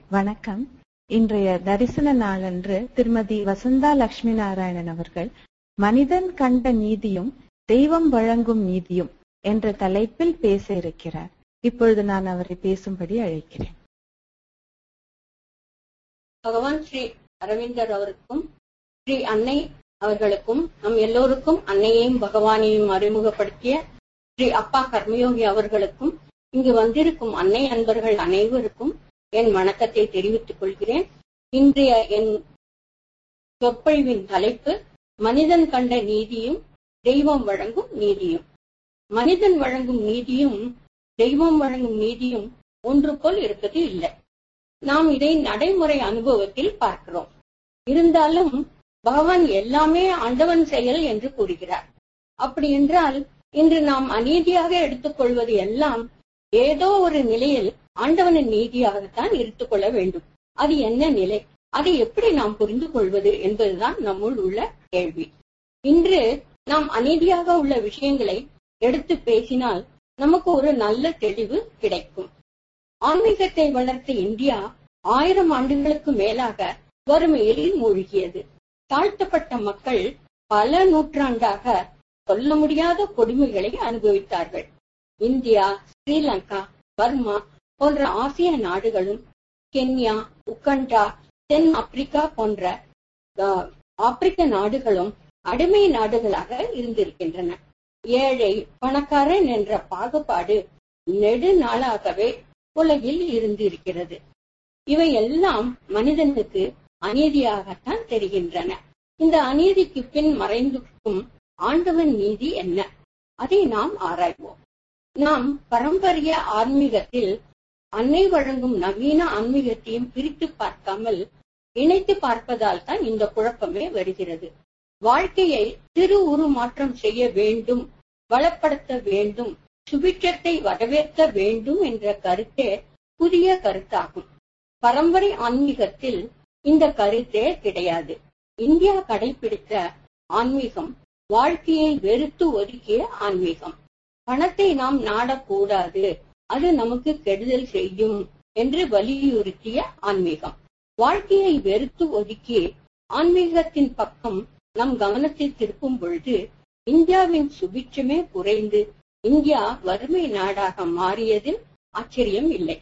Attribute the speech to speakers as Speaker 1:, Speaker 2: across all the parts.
Speaker 1: வணக்கம் இன்றைய தரிசன நாளன்று திருமதி வசந்தா லட்சுமி நாராயணன் அவர்கள் மனிதன் கண்ட நீதியும் தெய்வம் வழங்கும் நீதியும் என்ற தலைப்பில் பேச இருக்கிறார் இப்பொழுது நான் அவரை பேசும்படி அழைக்கிறேன்
Speaker 2: பகவான் ஸ்ரீ அரவிந்தர் அவருக்கும் ஸ்ரீ அன்னை அவர்களுக்கும் நம் எல்லோருக்கும் அன்னையையும் பகவானையும் அறிமுகப்படுத்திய ஸ்ரீ அப்பா கர்மயோகி அவர்களுக்கும் இங்கு வந்திருக்கும் அன்னை அன்பர்கள் அனைவருக்கும் என் வணக்கத்தை தெரிவித்துக் கொள்கிறேன் இன்றைய என் சொற்பொழிவின் தலைப்பு மனிதன் கண்ட நீதியும் தெய்வம் வழங்கும் நீதியும் மனிதன் வழங்கும் நீதியும் தெய்வம் வழங்கும் நீதியும் ஒன்று போல் இருப்பது இல்லை நாம் இதை நடைமுறை அனுபவத்தில் பார்க்கிறோம் இருந்தாலும் பகவான் எல்லாமே ஆண்டவன் செயல் என்று கூறுகிறார் அப்படி என்றால் இன்று நாம் அநீதியாக எடுத்துக்கொள்வது எல்லாம் ஏதோ ஒரு நிலையில் ஆண்டவனின் நீதியாகத்தான் எடுத்துக்கொள்ள வேண்டும் அது என்ன நிலை அதை எப்படி நாம் புரிந்து கொள்வது என்பதுதான் நம்முள் உள்ள கேள்வி இன்று நாம் அநீதியாக உள்ள விஷயங்களை எடுத்து பேசினால் நமக்கு ஒரு நல்ல தெளிவு கிடைக்கும் ஆன்மீகத்தை வளர்த்த இந்தியா ஆயிரம் ஆண்டுகளுக்கு மேலாக வறுமையில் மூழ்கியது தாழ்த்தப்பட்ட மக்கள் பல நூற்றாண்டாக சொல்ல முடியாத கொடுமைகளை அனுபவித்தார்கள் இந்தியா ஸ்ரீலங்கா பர்மா போன்ற ஆசிய நாடுகளும் கென்யா உகண்டா தென் ஆப்பிரிக்கா போன்ற ஆப்பிரிக்க நாடுகளும் அடிமை நாடுகளாக இருந்திருக்கின்றன ஏழை பணக்காரன் என்ற பாகுபாடு நெடுநாளாகவே உலகில் இருந்திருக்கிறது இவை எல்லாம் மனிதனுக்கு அநீதியாகத்தான் தெரிகின்றன இந்த அநீதிக்கு பின் மறைந்திருக்கும் ஆண்டவன் நீதி என்ன அதை நாம் ஆராய்வோம் நாம் பாரம்பரிய ஆன்மீகத்தில் அன்னை வழங்கும் நவீன ஆன்மீகத்தையும் பிரித்து பார்க்காமல் இணைத்து பார்ப்பதால் தான் இந்த குழப்பமே வருகிறது வாழ்க்கையை திரு உருமாற்றம் செய்ய வேண்டும் வளப்படுத்த வேண்டும் சுபிட்சத்தை வரவேற்க வேண்டும் என்ற கருத்தே புதிய கருத்தாகும் பரம்பரை ஆன்மீகத்தில் இந்த கருத்தே கிடையாது இந்தியா கடைபிடித்த ஆன்மீகம் வாழ்க்கையை வெறுத்து ஒதுக்கிய ஆன்மீகம் பணத்தை நாம் நாடக்கூடாது அது நமக்கு கெடுதல் செய்யும் என்று வலியுறுத்திய ஆன்மீகம் வாழ்க்கையை வெறுத்து ஒதுக்கி ஆன்மீகத்தின் பக்கம் நம் கவனத்தை திருப்பும் பொழுது இந்தியாவின் சுபிட்சமே குறைந்து இந்தியா வறுமை நாடாக மாறியதில் ஆச்சரியம் இல்லை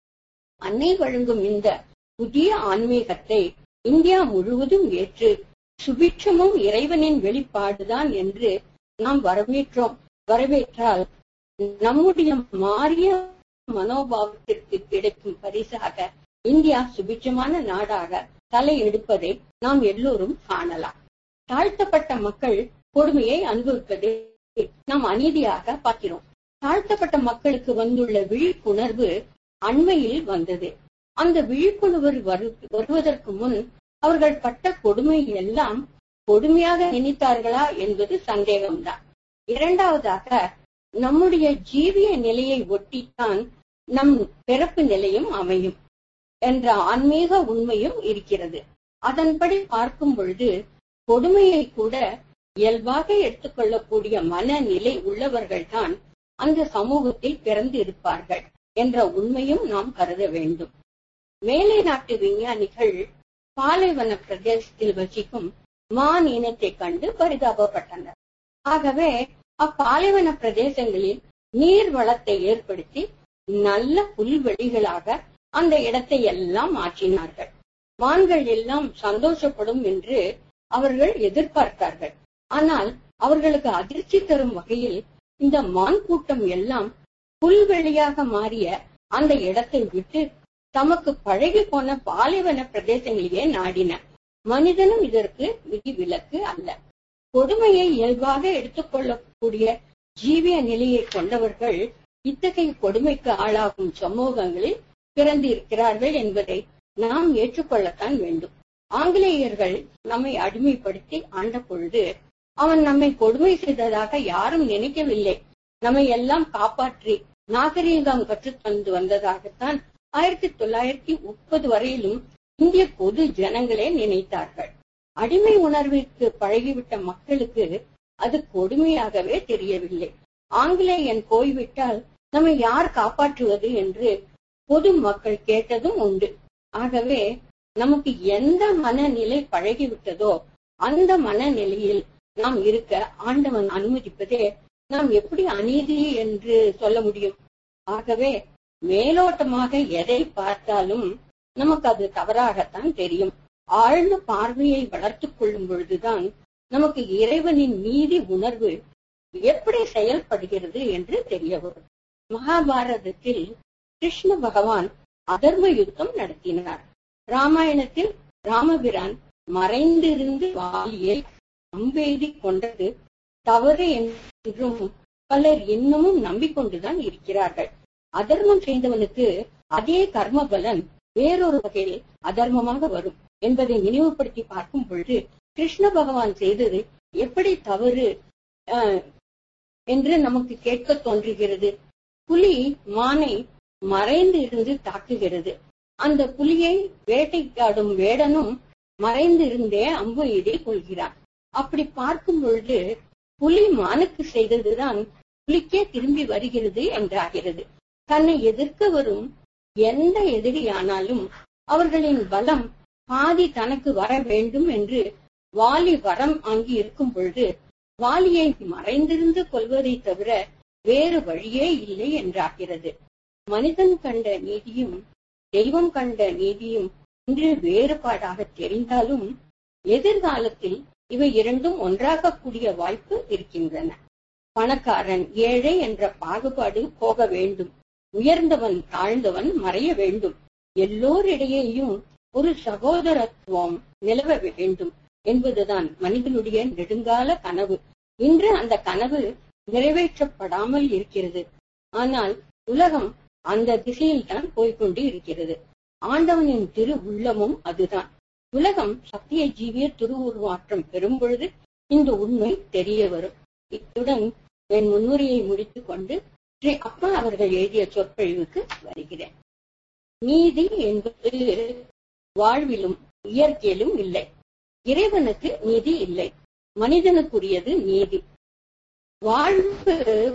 Speaker 2: அன்னை வழங்கும் இந்த புதிய ஆன்மீகத்தை இந்தியா முழுவதும் ஏற்று சுபிட்சமும் இறைவனின் வெளிப்பாடுதான் என்று நாம் வரவேற்றோம் வரவேற்றால் நம்முடைய மாறிய மனோபாவத்திற்கு கிடைக்கும் பரிசாக இந்தியா சுபிட்சமான நாடாக தலை எடுப்பதை நாம் எல்லோரும் காணலாம் தாழ்த்தப்பட்ட மக்கள் கொடுமையை அனுபவிப்பதை நாம் அநீதியாக பார்க்கிறோம் தாழ்த்தப்பட்ட மக்களுக்கு வந்துள்ள விழிப்புணர்வு அண்மையில் வந்தது அந்த விழிப்புணர்வு வருவதற்கு முன் அவர்கள் பட்ட கொடுமை எல்லாம் கொடுமையாக நினைத்தார்களா என்பது சந்தேகம்தான் இரண்டாவதாக நம்முடைய ஜீவிய நிலையை ஒட்டித்தான் நம் பிறப்பு நிலையும் அமையும் என்ற ஆன்மீக உண்மையும் இருக்கிறது அதன்படி பார்க்கும் பொழுது கொடுமையை கூட இயல்பாக எடுத்துக்கொள்ளக்கூடிய மனநிலை உள்ளவர்கள்தான் அந்த சமூகத்தில் பிறந்து இருப்பார்கள் என்ற உண்மையும் நாம் கருத வேண்டும் மேலை நாட்டு விஞ்ஞானிகள் பாலைவன பிரதேசத்தில் வசிக்கும் மான் இனத்தை கண்டு பரிதாபப்பட்டனர் ஆகவே அப்பாலைவன பிரதேசங்களில் நீர் வளத்தை ஏற்படுத்தி நல்ல புல்வெளிகளாக அந்த இடத்தை எல்லாம் மாற்றினார்கள் மான்கள் எல்லாம் சந்தோஷப்படும் என்று அவர்கள் எதிர்பார்த்தார்கள் ஆனால் அவர்களுக்கு அதிர்ச்சி தரும் வகையில் இந்த மான் கூட்டம் எல்லாம் புல்வெளியாக மாறிய அந்த இடத்தை விட்டு தமக்கு பழகி போன பாலைவன பிரதேசங்களையே நாடின மனிதனும் இதற்கு விதிவிலக்கு அல்ல கொடுமையை இயல்பாக எடுத்துக்கொள்ளக்கூடிய ஜீவிய நிலையை கொண்டவர்கள் இத்தகைய கொடுமைக்கு ஆளாகும் சமூகங்களில் பிறந்திருக்கிறார்கள் என்பதை நாம் ஏற்றுக்கொள்ளத்தான் வேண்டும் ஆங்கிலேயர்கள் நம்மை அடிமைப்படுத்தி ஆண்ட பொழுது அவன் நம்மை கொடுமை செய்ததாக யாரும் நினைக்கவில்லை நம்மை எல்லாம் காப்பாற்றி நாகரீகம் கற்றுத்தந்து வந்ததாகத்தான் ஆயிரத்தி தொள்ளாயிரத்தி முப்பது வரையிலும் இந்திய பொது ஜனங்களே நினைத்தார்கள் அடிமை உணர்விற்கு பழகிவிட்ட மக்களுக்கு அது கொடுமையாகவே தெரியவில்லை ஆங்கிலேயன் போய்விட்டால் நம்மை யார் காப்பாற்றுவது என்று பொது மக்கள் கேட்டதும் உண்டு ஆகவே நமக்கு எந்த மனநிலை பழகிவிட்டதோ அந்த மனநிலையில் நாம் இருக்க ஆண்டவன் அனுமதிப்பதே நாம் எப்படி அநீதி என்று சொல்ல முடியும் ஆகவே மேலோட்டமாக எதை பார்த்தாலும் நமக்கு அது தவறாகத்தான் தெரியும் ஆழ்ந்த பார்வையை வளர்த்துக் கொள்ளும் பொழுதுதான் நமக்கு இறைவனின் நீதி உணர்வு எப்படி செயல்படுகிறது என்று தெரிய வரும் மகாபாரதத்தில் கிருஷ்ண பகவான் அதர்ம யுத்தம் நடத்தினார் ராமாயணத்தில் ராமபிரான் மறைந்திருந்து வாலியை அம்பெய்தி கொண்டது தவறு என்றும் பலர் இன்னமும் நம்பிக்கொண்டுதான் இருக்கிறார்கள் அதர்மம் செய்தவனுக்கு அதே கர்ம பலன் வேறொரு வகையில் அதர்மமாக வரும் என்பதை நினைவுபடுத்தி பார்க்கும் பொழுது கிருஷ்ண பகவான் செய்தது எப்படி தவறு என்று நமக்கு கேட்க தோன்றுகிறது புலி மானை மறைந்து இருந்து தாக்குகிறது அந்த புலியை வேட்டைக்காடும் வேடனும் மறைந்து இருந்தே அம்பு எய்தி கொள்கிறான் அப்படி பார்க்கும் பொழுது புலி மானுக்கு செய்ததுதான் புலிக்கே திரும்பி வருகிறது என்றாகிறது தன்னை எதிர்க்க வரும் எந்த எதிரியானாலும் அவர்களின் பலம் பாதி தனக்கு வர வேண்டும் என்று வாலி வரம் வாங்கி இருக்கும் பொழுது வாலியை மறைந்திருந்து கொள்வதை தவிர வேறு வழியே இல்லை என்றாகிறது மனிதன் கண்ட நீதியும் தெய்வம் கண்ட நீதியும் இன்று வேறுபாடாக தெரிந்தாலும் எதிர்காலத்தில் இவை இரண்டும் ஒன்றாக கூடிய வாய்ப்பு இருக்கின்றன பணக்காரன் ஏழை என்ற பாகுபாடு போக வேண்டும் உயர்ந்தவன் தாழ்ந்தவன் மறைய வேண்டும் எல்லோரிடையேயும் ஒரு சகோதரத்துவம் நிலவ வேண்டும் என்பதுதான் மனிதனுடைய நெடுங்கால கனவு இன்று அந்த கனவு நிறைவேற்றப்படாமல் இருக்கிறது ஆனால் உலகம் அந்த திசையில் தான் போய்கொண்டு இருக்கிறது ஆண்டவனின் திரு உள்ளமும் அதுதான் உலகம் சத்திய ஜீவிய திருவுருவாற்றம் பெறும் பொழுது இந்த உண்மை தெரிய வரும் இத்துடன் என் முன்னுரையை முடித்துக் கொண்டு ஸ்ரீ அப்பா அவர்கள் எழுதிய சொற்பொழிவுக்கு வருகிறேன் நீதி என்பது வாழ்விலும் இயற்கையிலும் இல்லை இறைவனுக்கு நீதி இல்லை மனிதனுக்குரியது நீதி வாழ்வு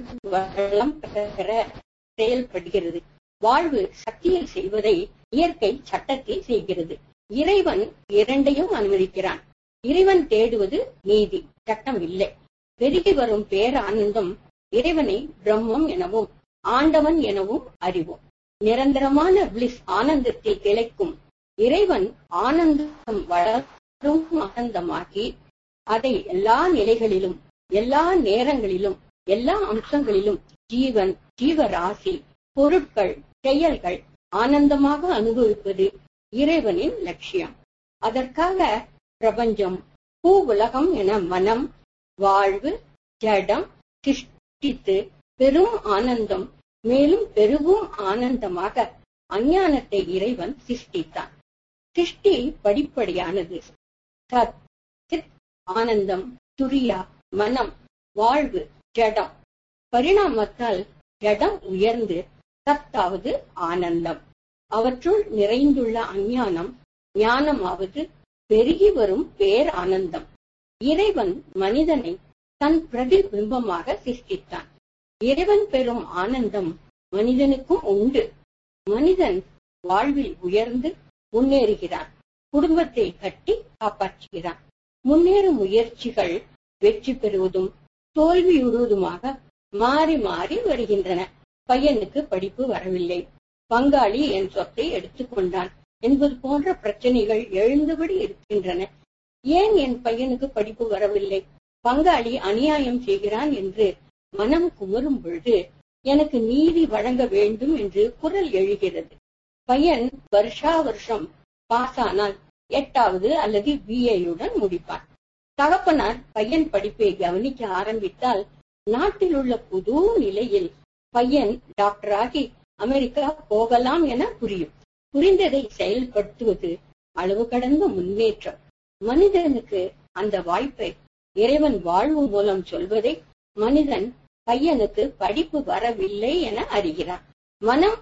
Speaker 2: வளம் பெற செயல்படுகிறது வாழ்வு சக்தியை செய்வதை இயற்கை சட்டத்தில் செய்கிறது இறைவன் இரண்டையும் அனுமதிக்கிறான் இறைவன் தேடுவது நீதி சட்டம் இல்லை பெருகி வரும் பேரானந்தம் இறைவனை பிரம்மம் எனவும் ஆண்டவன் எனவும் அறிவோம் நிரந்தரமான பிளிஸ் ஆனந்தத்தில் திளைக்கும் இறைவன் ஆனந்தம் வளரும் ஆனந்தமாக்கி அதை எல்லா நிலைகளிலும் எல்லா நேரங்களிலும் எல்லா அம்சங்களிலும் ஜீவன் ஜீவராசி பொருட்கள் செயல்கள் ஆனந்தமாக அனுபவிப்பது இறைவனின் லட்சியம் அதற்காக பிரபஞ்சம் பூ உலகம் என மனம் வாழ்வு ஜடம் சிருஷ்டித்து பெரும் ஆனந்தம் மேலும் பெருகும் ஆனந்தமாக அஞ்ஞானத்தை இறைவன் சிருஷ்டித்தான் சிருஷ்டி படிப்படியானது சத் சித் ஆனந்தம் துரியா மனம் வாழ்வு ஜடம் பரிணாமத்தால் ஜடம் உயர்ந்து சத்தாவது ஆனந்தம் அவற்றுள் நிறைந்துள்ள அஞ்ஞானம் ஞானமாவது பெருகி வரும் பேர் ஆனந்தம் இறைவன் மனிதனை தன் பிரதிபிம்பமாக சிருஷ்டித்தான் இறைவன் பெறும் ஆனந்தம் மனிதனுக்கும் உண்டு மனிதன் வாழ்வில் உயர்ந்து முன்னேறுகிறான் குடும்பத்தை கட்டி காப்பாற்றுகிறான் முன்னேறும் முயற்சிகள் வெற்றி பெறுவதும் தோல்வியுறுவதுமாக மாறி மாறி வருகின்றன பையனுக்கு படிப்பு வரவில்லை பங்காளி என் சொத்தை எடுத்துக்கொண்டான் என்பது போன்ற பிரச்சனைகள் எழுந்தபடி இருக்கின்றன ஏன் என் பையனுக்கு படிப்பு வரவில்லை பங்காளி அநியாயம் செய்கிறான் என்று மனம் குமரும் பொழுது எனக்கு நீதி வழங்க வேண்டும் என்று குரல் எழுகிறது பையன் வருஷா வருஷம் பாஸ் ஆனால் எட்டாவது அல்லது பிஏயுடன் முடிப்பான் தகப்பனார் பையன் படிப்பை கவனிக்க ஆரம்பித்தால் நாட்டில் உள்ள புது நிலையில் பையன் டாக்டராகி அமெரிக்கா போகலாம் என புரியும் புரிந்ததை செயல்படுத்துவது அளவு கடந்த முன்னேற்றம் மனிதனுக்கு அந்த வாய்ப்பை இறைவன் வாழ்வு மூலம் சொல்வதை மனிதன் பையனுக்கு படிப்பு வரவில்லை என அறிகிறான் மனம்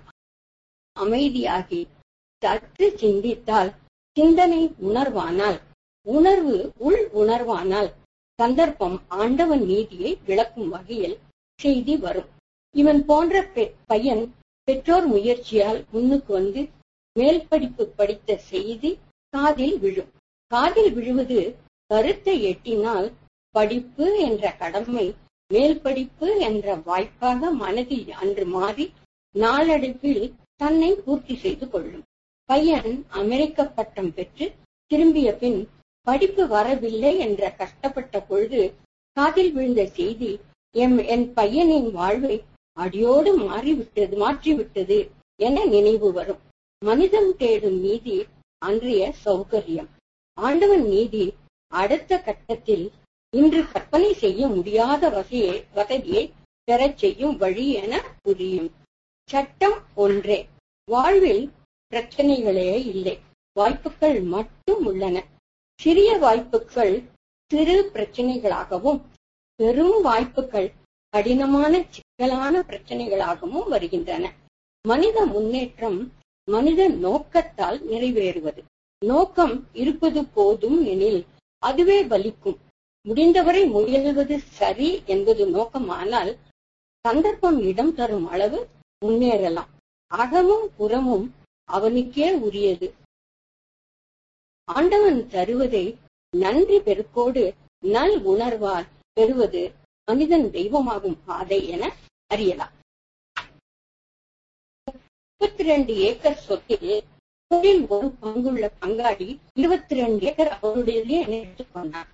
Speaker 2: அமைதியாகி சற்று சிந்தித்தால் சிந்தனை உணர்வானால் உணர்வு உள் உணர்வானால் சந்தர்ப்பம் ஆண்டவன் நீதியை விளக்கும் வகையில் செய்தி வரும் இவன் போன்ற பையன் பெற்றோர் முயற்சியால் முன்னுக்கு வந்து மேல் படிப்பு படித்த செய்தி காதில் விழும் காதில் விழுவது கருத்தை எட்டினால் படிப்பு என்ற கடமை மேல் படிப்பு என்ற வாய்ப்பாக மனதில் அன்று மாறி நாளடைவில் தன்னை பூர்த்தி செய்து கொள்ளும் பையன் அமெரிக்க பட்டம் பெற்று திரும்பிய பின் படிப்பு வரவில்லை என்ற கஷ்டப்பட்ட பொழுது காதில் விழுந்த செய்தி எம் என் பையனின் வாழ்வை அடியோடு மாறிவிட்டது மாற்றிவிட்டது என நினைவு வரும் மனிதன் தேடும் நீதி அன்றைய சௌகரியம் ஆண்டவன் நீதி அடுத்த கட்டத்தில் இன்று கற்பனை செய்ய முடியாத வகையை வசதியை பெறச் செய்யும் வழி என புரியும் சட்டம் ஒன்றே வாழ்வில் பிரச்சனைகளே இல்லை வாய்ப்புகள் மட்டும் உள்ளன சிறிய வாய்ப்புகள் சிறு பிரச்சனைகளாகவும் பெரும் வாய்ப்புகள் கடினமான சிக்கலான பிரச்சனைகளாகவும் வருகின்றன மனித முன்னேற்றம் மனித நோக்கத்தால் நிறைவேறுவது நோக்கம் இருப்பது போதும் எனில் அதுவே பலிக்கும் முடிந்தவரை முயல்வது சரி என்பது நோக்கமானால் சந்தர்ப்பம் இடம் தரும் அளவு முன்னேறலாம் அகமும் புறமும் அவனுக்கே உரியது ஆண்டவன் தருவதை நன்றி பெருக்கோடு நல் உணர்வால் பெறுவது மனிதன் தெய்வமாகும் பாதை என அறியலாம் முப்பத்தி ரெண்டு ஏக்கர் சொத்தில் தொழில் ஒரு பங்குள்ள பங்காளி இருபத்தி ரெண்டு ஏக்கர் அவருடையதே என எடுத்துக்கொண்டார்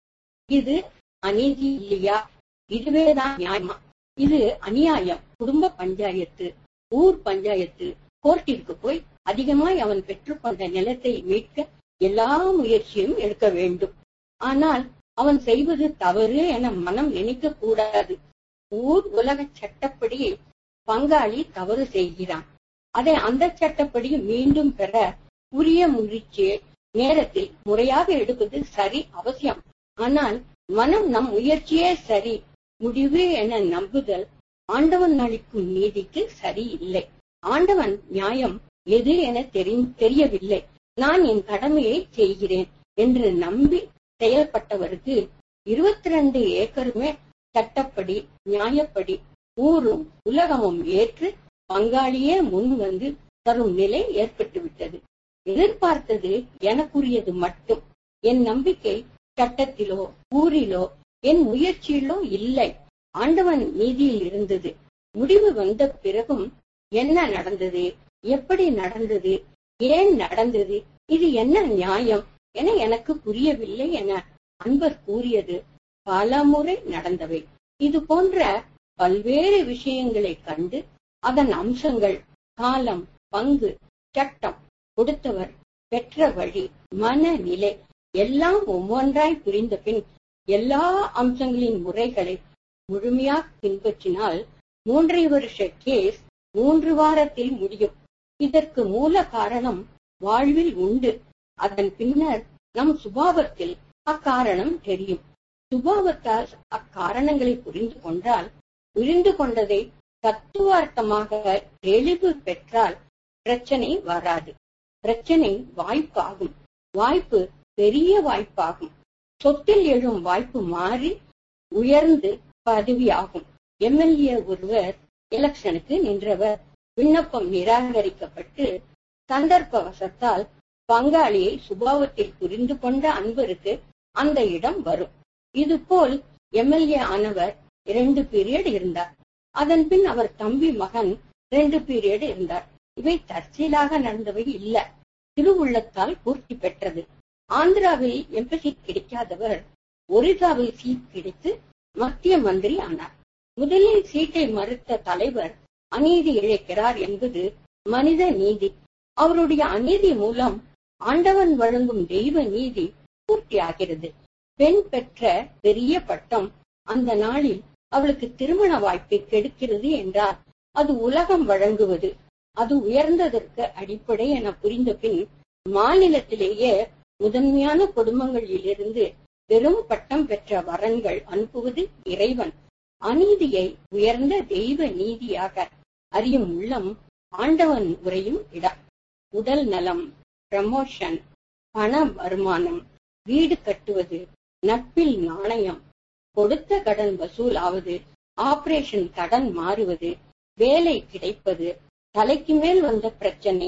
Speaker 2: இது அநீதி இல்லையா இதுவேதான் நியாயமா இது அநியாயம் குடும்ப பஞ்சாயத்து ஊர் பஞ்சாயத்து கோர்ட்டிற்கு போய் அதிகமாய் அவன் பெற்றுக்கொண்ட நிலத்தை மீட்க எல்லா முயற்சியும் எடுக்க வேண்டும் ஆனால் அவன் செய்வது தவறு என மனம் நினைக்க கூடாது ஊர் உலக சட்டப்படி பங்காளி தவறு செய்கிறான் அதை அந்த சட்டப்படி மீண்டும் பெற உரிய முயற்சியை நேரத்தில் முறையாக எடுப்பது சரி அவசியம் ஆனால் மனம் நம் முயற்சியே சரி முடிவு என நம்புதல் ஆண்டவன் அளிக்கும் நீதிக்கு சரி இல்லை ஆண்டவன் நியாயம் எது என தெரி- தெரியவில்லை நான் என் கடமையை செய்கிறேன் என்று நம்பி செயல்பட்டவருக்கு இருபத்தி ரெண்டு ஏக்கருமே சட்டப்படி நியாயப்படி ஊரும் உலகமும் ஏற்று பங்காளியே முன் வந்து தரும் நிலை ஏற்பட்டு விட்டது எதிர்பார்த்தது எனக்குரியது மட்டும் என் நம்பிக்கை சட்டத்திலோ ஊரிலோ என் முயற்சியிலோ இல்லை ஆண்டவன் நீதியில் இருந்தது முடிவு வந்த பிறகும் என்ன நடந்தது எப்படி நடந்தது ஏன் நடந்தது இது என்ன நியாயம் என எனக்கு புரியவில்லை என அன்பர் கூறியது பலமுறை நடந்தவை இது போன்ற பல்வேறு விஷயங்களை கண்டு அதன் அம்சங்கள் காலம் பங்கு சட்டம் கொடுத்தவர் பெற்ற வழி மனநிலை எல்லாம் ஒவ்வொன்றாய் புரிந்த பின் எல்லா அம்சங்களின் முறைகளை முழுமையாக பின்பற்றினால் மூன்றரை வருஷ கேஸ் மூன்று வாரத்தில் முடியும் இதற்கு மூல காரணம் வாழ்வில் உண்டு அதன் பின்னர் நம் சுபாவத்தில் அக்காரணம் தெரியும் சுபாவத்தால் அக்காரணங்களை புரிந்து கொண்டால் புரிந்து கொண்டதை தத்துவார்த்தமாக தெளிவு பெற்றால் பிரச்சனை வராது பிரச்சனை வாய்ப்பாகும் வாய்ப்பு பெரிய வாய்ப்பாகும் சொத்தில் எழும் வாய்ப்பு மாறி உயர்ந்து பதவியாகும் எம்எல்ஏ ஒருவர் எலெக்ஷனுக்கு நின்றவர் விண்ணப்பம் நிராகரிக்கப்பட்டு சந்தர்ப்பவசத்தால் பங்காளியை சுபாவத்தில் புரிந்து கொண்ட அன்பருக்கு அந்த இடம் வரும் இதுபோல் எம்எல்ஏ ஆனவர் இரண்டு பீரியட் இருந்தார் அதன் பின் அவர் தம்பி மகன் ரெண்டு பீரியட் இருந்தார் இவை தற்செயலாக நடந்தவை இல்ல திருவுள்ளத்தால் பூர்த்தி பெற்றது ஆந்திராவில் எம்பசி கிடைக்காதவர் ஒரிசாவில் சீட் கிடைத்து மத்திய மந்திரி ஆனார் முதலில் சீட்டை மறுத்த தலைவர் அநீதி இழைக்கிறார் என்பது மனித நீதி அவருடைய அநீதி மூலம் ஆண்டவன் வழங்கும் தெய்வ நீதி பூர்த்தியாகிறது பெண் பெற்ற பெரிய பட்டம் அந்த நாளில் அவளுக்கு திருமண வாய்ப்பை கெடுக்கிறது என்றால் அது உலகம் வழங்குவது அது உயர்ந்ததற்கு அடிப்படை என புரிந்த பின் மாநிலத்திலேயே முதன்மையான குடும்பங்களிலிருந்து பெரும் பட்டம் பெற்ற வரன்கள் அனுப்புவது இறைவன் அநீதியை உயர்ந்த தெய்வ நீதியாக அறியும் உள்ளம் ஆண்டவன் உரையும் இடம் உடல் நலம் ப்ரமோஷன் பண வருமானம் வீடு கட்டுவது நட்பில் நாணயம் கொடுத்த கடன் வசூல் ஆவது ஆபரேஷன் கடன் மாறுவது வேலை கிடைப்பது தலைக்கு மேல் வந்த பிரச்சனை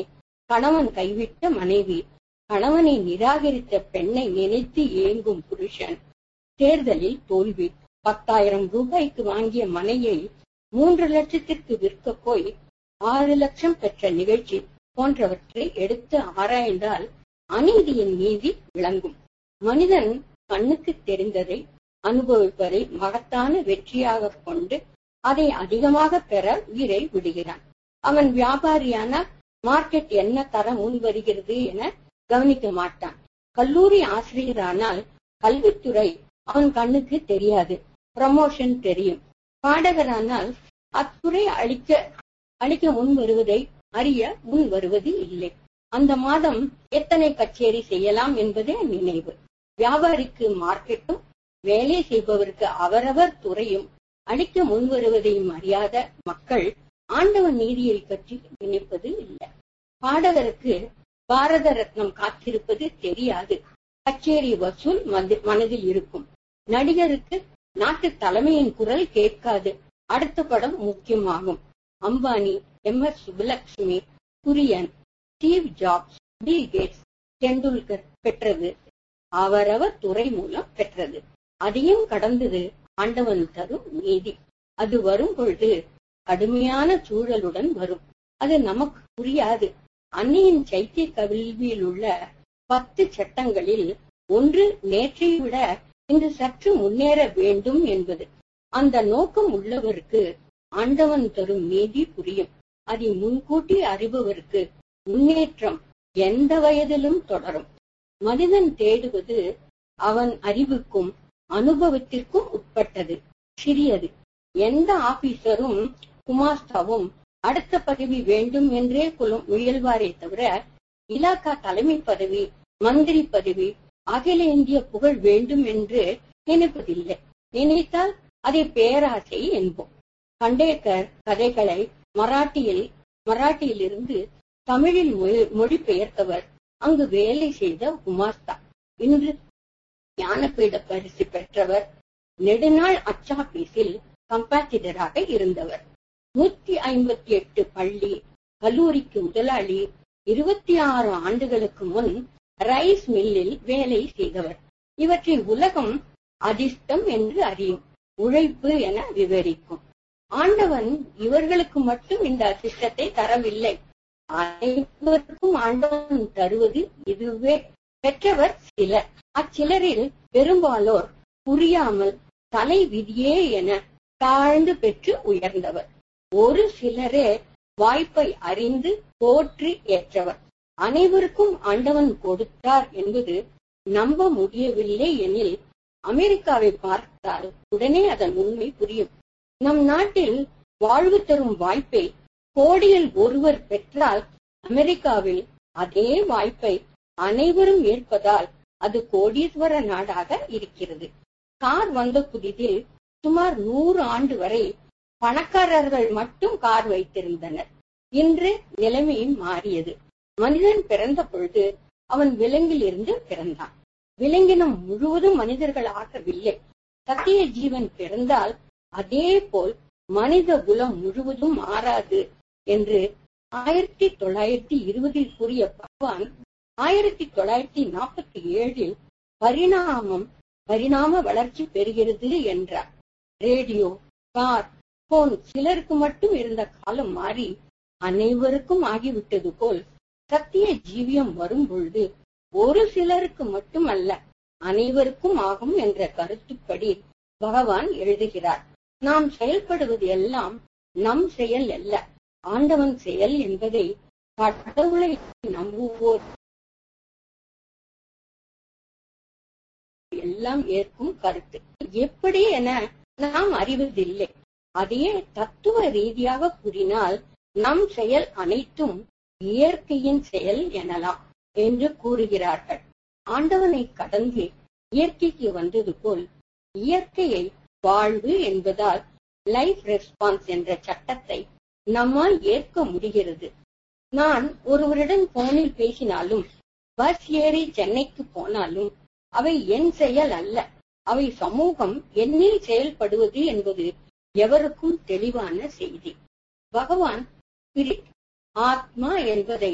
Speaker 2: கணவன் கைவிட்ட மனைவி கணவனை நிராகரித்த பெண்ணை நினைத்து ஏங்கும் புருஷன் தேர்தலில் தோல்வி பத்தாயிரம் ரூபாய்க்கு வாங்கிய மனையை மூன்று லட்சத்திற்கு விற்க போய் ஆறு லட்சம் பெற்ற நிகழ்ச்சி போன்றவற்றை எடுத்து ஆராய்ந்தால் அநீதியின் நீதி விளங்கும் மனிதன் கண்ணுக்கு தெரிந்ததை அனுபவிப்பதை மகத்தான வெற்றியாக கொண்டு அதை அதிகமாக பெற உயிரை விடுகிறான் அவன் வியாபாரியான மார்க்கெட் என்ன தர முன் வருகிறது என கவனிக்க மாட்டான் கல்லூரி ஆசிரியரானால் கல்வித்துறை அவன் கண்ணுக்கு தெரியாது ப்ரமோஷன் தெரியும் பாடகரானால் அத்துறை அளிக்க அளிக்க முன் வருவதை அறிய முன் வருவது இல்லை அந்த மாதம் எத்தனை கச்சேரி செய்யலாம் என்பதே நினைவு வியாபாரிக்கு மார்க்கெட்டும் வேலை செய்பவருக்கு அவரவர் துறையும் அளிக்க முன் வருவதையும் அறியாத மக்கள் ஆண்டவன் நீதியை பற்றி நினைப்பது இல்லை பாடகருக்கு பாரத ரத்னம் காத்திருப்பது தெரியாது கச்சேரி வசூல் மதி- மனதில் இருக்கும் நடிகருக்கு நாட்டு தலைமையின் குரல் கேட்காது அடுத்த படம் முக்கியமாகும் Ambani M S Subbulakshmi Kurien Steve Jobs Bill Gates Tendulkar பெற்றது அவரவர் துறை மூலம் பெற்றது அதையும் கடந்தது ஆண்டவன் தரும் நீதி அது வரும் பொழுது கடுமையான சூழலுடன் வரும் அது நமக்கு புரியாது அன்னையின் சைத்திய கல்வியில் உள்ள பத்து சட்டங்களில் ஒன்று நேற்றை விட இன்று சற்று முன்னேற வேண்டும் என்பது அந்த நோக்கம் உள்ளவருக்கு ஆண்டவன் தரும் நீதி புரியும் அதை முன்கூட்டி அறிபவருக்கு முன்னேற்றம் எந்த வயதிலும் தொடரும் மனிதன் தேடுவது அவன் அறிவுக்கும் அனுபவத்திற்கும் உட்பட்டது சிறியது எந்த ஆபீசரும் குமாஸ்தாவும் அடுத்த பதவி வேண்டும் என்றே குலம் முயல்வாரே தவிர இலாக்கா தலைமை பதவி மந்திரி பதவி அகில இந்திய புகழ் வேண்டும் என்று நினைப்பதில்லை நினைத்தால் அதை பேராசை என்போம் கண்டேக்கர் கதைகளை மராட்டியில் மராட்டியிலிருந்து தமிழில் மொழி- மொழிபெயர்த்தவர் அங்கு வேலை செய்த குமாஸ்தா இன்று ஞானபீட பரிசு பெற்றவர் நெடுநாள் அச்சாபீஸில் கம்பாசிடராக இருந்தவர் நூத்தி ஐம்பத்தி எட்டு பள்ளி கல்லூரிக்கு முதலாளி இருபத்தி ஆறு ஆண்டுகளுக்கு முன் ரைஸ் மில்லில் வேலை செய்தவர் இவற்றை உலகம் அதிர்ஷ்டம் என்று அறியும் உழைப்பு என விவரிக்கும் ஆண்டவன் இவர்களுக்கு மட்டும் இந்த அதிர்ஷ்டத்தை தரவில்லை அனைவருக்கும் ஆண்டவன் தருவது இதுவே பெற்றவர் சிலர் அச்சிலரில் பெரும்பாலோர் புரியாமல் தலை விதியே என தாழ்ந்து பெற்று உயர்ந்தவர் ஒரு சிலரே வாய்ப்பை அறிந்து போற்றி ஏற்றவர் அனைவருக்கும் ஆண்டவன் கொடுத்தார் என்பது நம்ப முடியவில்லை எனில் அமெரிக்காவை பார்த்தால் உடனே அதன் உண்மை புரியும் நம் நாட்டில் வாழ்வு தரும் வாய்ப்பை கோடியில் ஒருவர் பெற்றால் அமெரிக்காவில் அதே வாய்ப்பை அனைவரும் ஏற்பதால் அது கோடீஸ்வர நாடாக இருக்கிறது கார் வந்த புதிதில் சுமார் நூறு ஆண்டு வரை பணக்காரர்கள் மட்டும் கார் வைத்திருந்தனர் இன்று நிலைமை மாறியது மனிதன் பிறந்த பொழுது அவன் விலங்கில் இருந்து பிறந்தான் விலங்கினம் முழுவதும் மனிதர்கள் ஆகவில்லை சத்திய ஜீவன் பிறந்தால் அதே போல் மனித குலம் முழுவதும் மாறாது என்று ஆயிரத்தி தொள்ளாயிரத்தி இருபதில் கூறிய பகவான் ஆயிரத்தி தொள்ளாயிரத்தி நாற்பத்தி ஏழில் பரிணாமம் பரிணாம வளர்ச்சி பெறுகிறது என்றார் ரேடியோ கார் போன் சிலருக்கு மட்டும் இருந்த காலம் மாறி அனைவருக்கும் ஆகிவிட்டது போல் சத்திய ஜீவியம் வரும் பொழுது ஒரு சிலருக்கு மட்டுமல்ல அனைவருக்கும் ஆகும் என்ற கருத்துப்படி பகவான் எழுதுகிறார் நாம் செயல்படுவது எல்லாம் நம் செயல் அல்ல ஆண்டவன் செயல் என்பதை கடவுளை நம்புவோர் எல்லாம் ஏற்கும் கருத்து எப்படி என நாம் அறிவதில்லை அதையே தத்துவ ரீதியாக கூறினால் நம் செயல் அனைத்தும் இயற்கையின் செயல் எனலாம் என்று கூறுகிறார்கள் ஆண்டவனை கடந்து இயற்கைக்கு வந்தது போல் இயற்கையை வாழ்வு என்பதால் லைஃப் ரெஸ்பான்ஸ் என்ற சட்டத்தை நம்மால் ஏற்க முடிகிறது நான் ஒருவரிடம் போனில் பேசினாலும் பஸ் ஏறி சென்னைக்கு போனாலும் அவை என் செயல் அல்ல அவை சமூகம் என்னில் செயல்படுவது என்பது எவருக்கும் தெளிவான செய்தி பகவான் ஸ்பிரிட் ஆத்மா என்பதை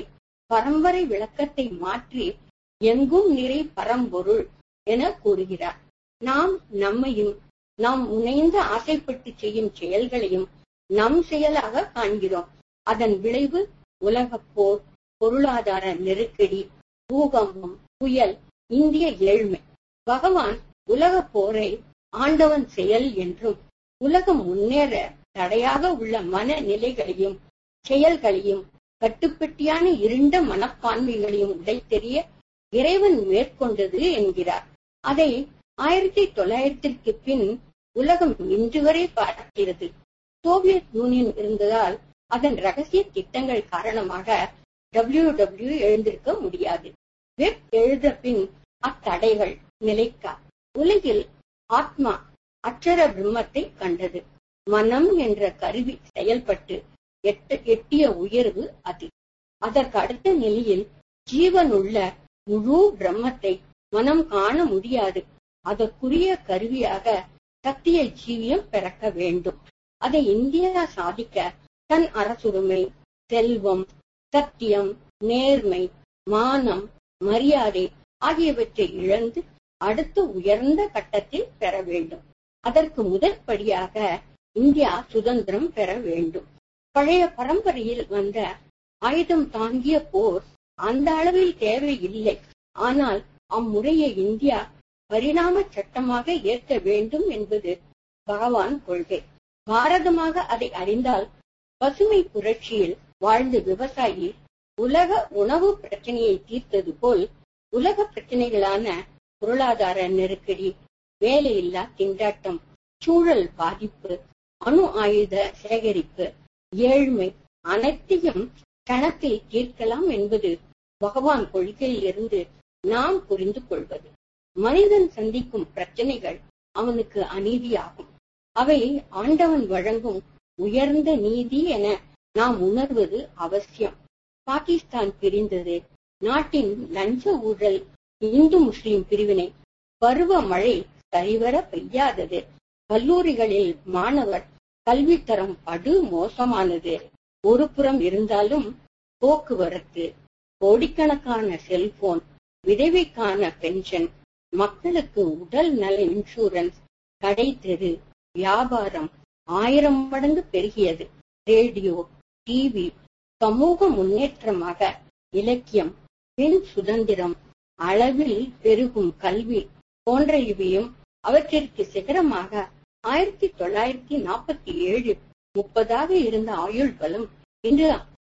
Speaker 2: பரம்பரை விளக்கத்தை மாற்றி எங்கும் நிறை பரம்பொருள் என கூறுகிறார் நாம் நம்மையும் நாம் முனைந்து ஆசைப்பட்டு செய்யும் செயல்களையும் நம் செயலாக காண்கிறோம் அதன் விளைவு உலகப் போர் பொருளாதார நெருக்கடி பூகம்பம் புயல் இந்திய ஏழ்மை பகவான் உலக போரை ஆண்டவன் செயல் என்றும் உலகம் முன்னேற தடையாக உள்ள மனநிலைகளையும் செயல்களையும் கட்டுப்பட்டியான இருண்ட மனப்பான்மைகளையும் உடைத்தெறிய இறைவன் மேற்கொண்டது என்கிறார் அதை ஆயிரத்தி தொள்ளாயிரத்திற்கு பின் உலகம் இன்று வரை பார்க்கிறது சோவியத் யூனியன் இருந்ததால் அதன் ரகசிய திட்டங்கள் காரணமாக டபிள்யூ டபிள்யூ எழுந்திருக்க முடியாது வெப் எழுத பின் அத்தடைகள் நிலைக்கா உலகில் ஆத்மா அக்ஷர பிரம்மத்தை கண்டது மனம் என்ற கருவி செயல்பட்டு எட்ட எட்டிய உயர்வு அது அதற்கு அடுத்த நிலையில் ஜீவனுள்ள முழு பிரம்மத்தை மனம் காண முடியாது அதற்குரிய கருவியாக சத்திய ஜீவியம் பிறக்க வேண்டும் அதை இந்தியா சாதிக்க தன் அரசுரிமை செல்வம் சத்தியம் நேர்மை மானம் மரியாதை ஆகியவற்றை இழந்து அடுத்து உயர்ந்த கட்டத்தில் பெற வேண்டும் அதற்கு முதல் படியாக இந்தியா சுதந்திரம் பெற வேண்டும் பழைய பரம்பரையில் வந்த ஆயுதம் தாங்கிய போர் அந்த அளவில் தேவையில்லை ஆனால் அம்முறையை இந்தியா பரிணாம சட்டமாக ஏற்க வேண்டும் என்பது பகவான் கொள்கை பாரதமாக அதை அறிந்தால் பசுமை புரட்சியில் வாழ்ந்த விவசாயி உலக உணவு பிரச்சனையை தீர்த்தது போல் உலக பிரச்சனைகளான பொருளாதார நெருக்கடி வேலையில்லா திண்டாட்டம் சூழல் பாதிப்பு அணு ஆயுத சேகரிப்பு ஏழ்மை அனைத்தையும் கணத்தில் தீர்க்கலாம் என்பது பகவான் கொள்கையில் இருந்து நாம் புரிந்து கொள்வது மனிதன் சந்திக்கும் பிரச்சனைகள் அவனுக்கு அநீதியாகும் அவை ஆண்டவன் வழங்கும் உயர்ந்த நீதி என நாம் உணர்வது அவசியம் பாகிஸ்தான் பிரிந்தது நாட்டின் லஞ்ச ஊழல் இந்து முஸ்லிம் பிரிவினை பருவ மழை சரிவர பெய்யாதது கல்லூரிகளில் மாணவர் கல்வித்தரம் படு மோசமானது ஒரு புறம் இருந்தாலும் போக்குவரத்து கோடிக்கணக்கான செல்போன் விதவைக்கான பென்ஷன் மக்களுக்கு உடல் நல இன்சூரன்ஸ் கடை தெரு வியாபாரம் ஆயிரம் மடங்கு பெருகியது ரேடியோ டிவி சமூக முன்னேற்றமாக இலக்கியம் பெண் சுதந்திரம் அளவில் பெருகும் கல்வி போன்ற இவையும் அவற்றிற்கு சிகரமாக ஆயிரத்தி தொள்ளாயிரத்தி நாற்பத்தி ஏழு முப்பதாக இருந்த ஆயுள் பலம் இன்று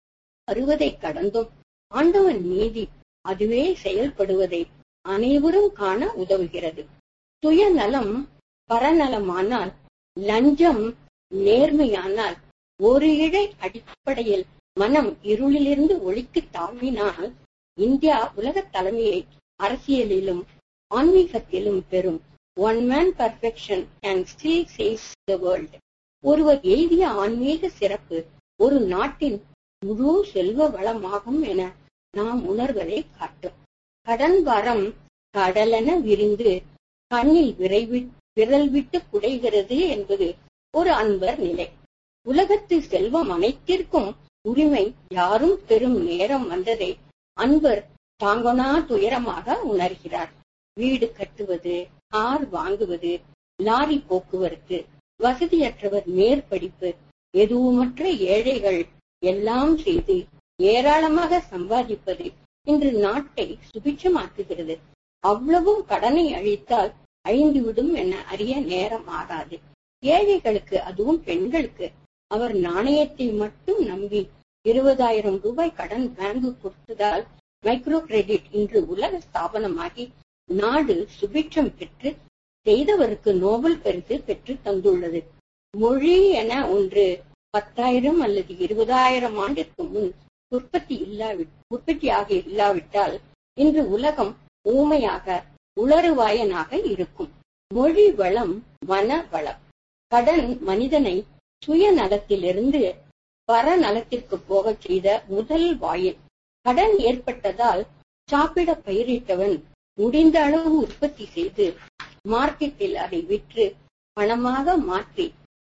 Speaker 2: அறுபதை கடந்தும் ஆண்டவன் நீதி அதுவே செயல்படுவதை அனைவரும் காண உதவுகிறது சுயநலம் பரநலமானால் லஞ்சம் நேர்மையானால் ஒரு இழை அடிப்படையில் மனம் இருளிலிருந்து ஒளிக்கு தாழ்வினால் இந்தியா உலக தலைமையை அரசியலிலும் ஆன்மீகத்திலும் பெறும் one man perfection can still save the world ஒருவர் எய்திய ஆன்மீக சிறப்பு ஒரு நாட்டின் முழு செல்வ வளமாகும் என நாம் உணர்வதை காட்டும் கடன் வரம் கடலென விரிந்து கண்ணில் விரைவி விரல் விட்டு குடைகிறது என்பது ஒரு அன்பர் நிலை உலகத்து செல்வம் அனைத்திற்கும் உரிமை யாரும் பெறும் நேரம் வந்ததை அன்பர் தாங்கொணா துயரமாக உணர்கிறார் வீடு கட்டுவது கார் வாங்குவது லாரி போக்குவரத்து வசதியற்றவர் மேற்படிப்பு எதுவுமற்ற ஏழைகள் எல்லாம் செய்து ஏராளமாக சம்பாதிப்பது இன்று நாட்டை சுபிட்சமாக்குகிறது அவ்வளவும் கடனை அழித்தால் அழிந்துவிடும் என அறிய நேரம் ஆகாது ஏழைகளுக்கு அதுவும் பெண்களுக்கு அவர் நாணயத்தை மட்டும் நம்பி இருபதாயிரம் ரூபாய் கடன் பேங்கு கொடுத்ததால் மைக்ரோ கிரெடிட் இன்று உலக ஸ்தாபனமாகி நாடு சுபிட்சம் பெற்று செய்தவருக்கு நோபல் பரிசு பெற்று தந்துள்ளது மொழி என ஒன்று பத்தாயிரம் அல்லது இருபதாயிரம் ஆண்டிற்கு முன் உற்பத்தி இல்லாவி உற்பத்தியாக இல்லாவிட்டால் இன்று உலகம் ஊமையாக உளறுவாயனாக இருக்கும் மொழி வளம் வன வளம் கடன் மனிதனை சுயநலத்திலிருந்து பரநலத்திற்கு போகச் செய்த முதல் வாயில் கடன் ஏற்பட்டதால் சாப்பிட பயிரிட்டவன் முடிந்த அளவு உற்பத்தி செய்து மார்க்கெட்டில் அதை விற்று பணமாக மாற்றி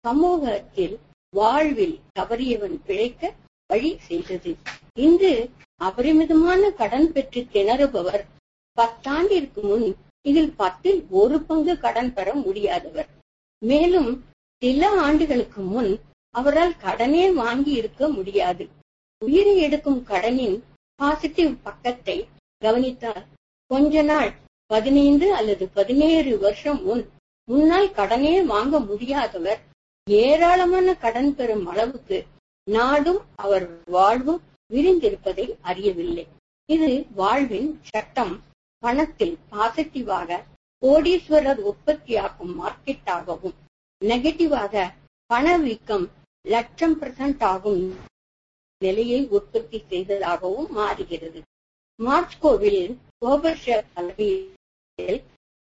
Speaker 2: சமூகத்தில் வாழ்வில் தவறியவன் பிழைக்க வழி செய்தது இன்று அபரிமிதமான கடன் பெற்று திணறுபவர் பத்தாண்டிற்கு முன் இதில் பத்தில் ஒரு பங்கு கடன் பெற முடியாதவர் மேலும் சில ஆண்டுகளுக்கு முன் அவரால் கடனே வாங்கி இருக்க முடியாது உயிரை எடுக்கும் கடனின் பாசிட்டிவ் பக்கத்தை கவனித்தால் கொஞ்ச நாள் பதினைந்து அல்லது பதினேழு வருஷம் முன் முன்னால் கடனே வாங்க முடியாதவர் ஏராளமான கடன் பெறும் அளவுக்கு நாடும் அவர் வாழ்வும் விரிந்திருப்பதை அறியவில்லை இது வாழ்வின் சட்டம் பணத்தில் பாசிட்டிவாக கோடீஸ்வரர் உற்பத்தியாக்கும் மார்க்கெட்டாகவும் நெகட்டிவாக பணவீக்கம் லட்சம் பெர்சன்ட் ஆகும் நிலையை உற்பத்தி செய்ததாகவும் மாறுகிறது மார்ச்கோவில் கோபர்ஷர் தலைமையில்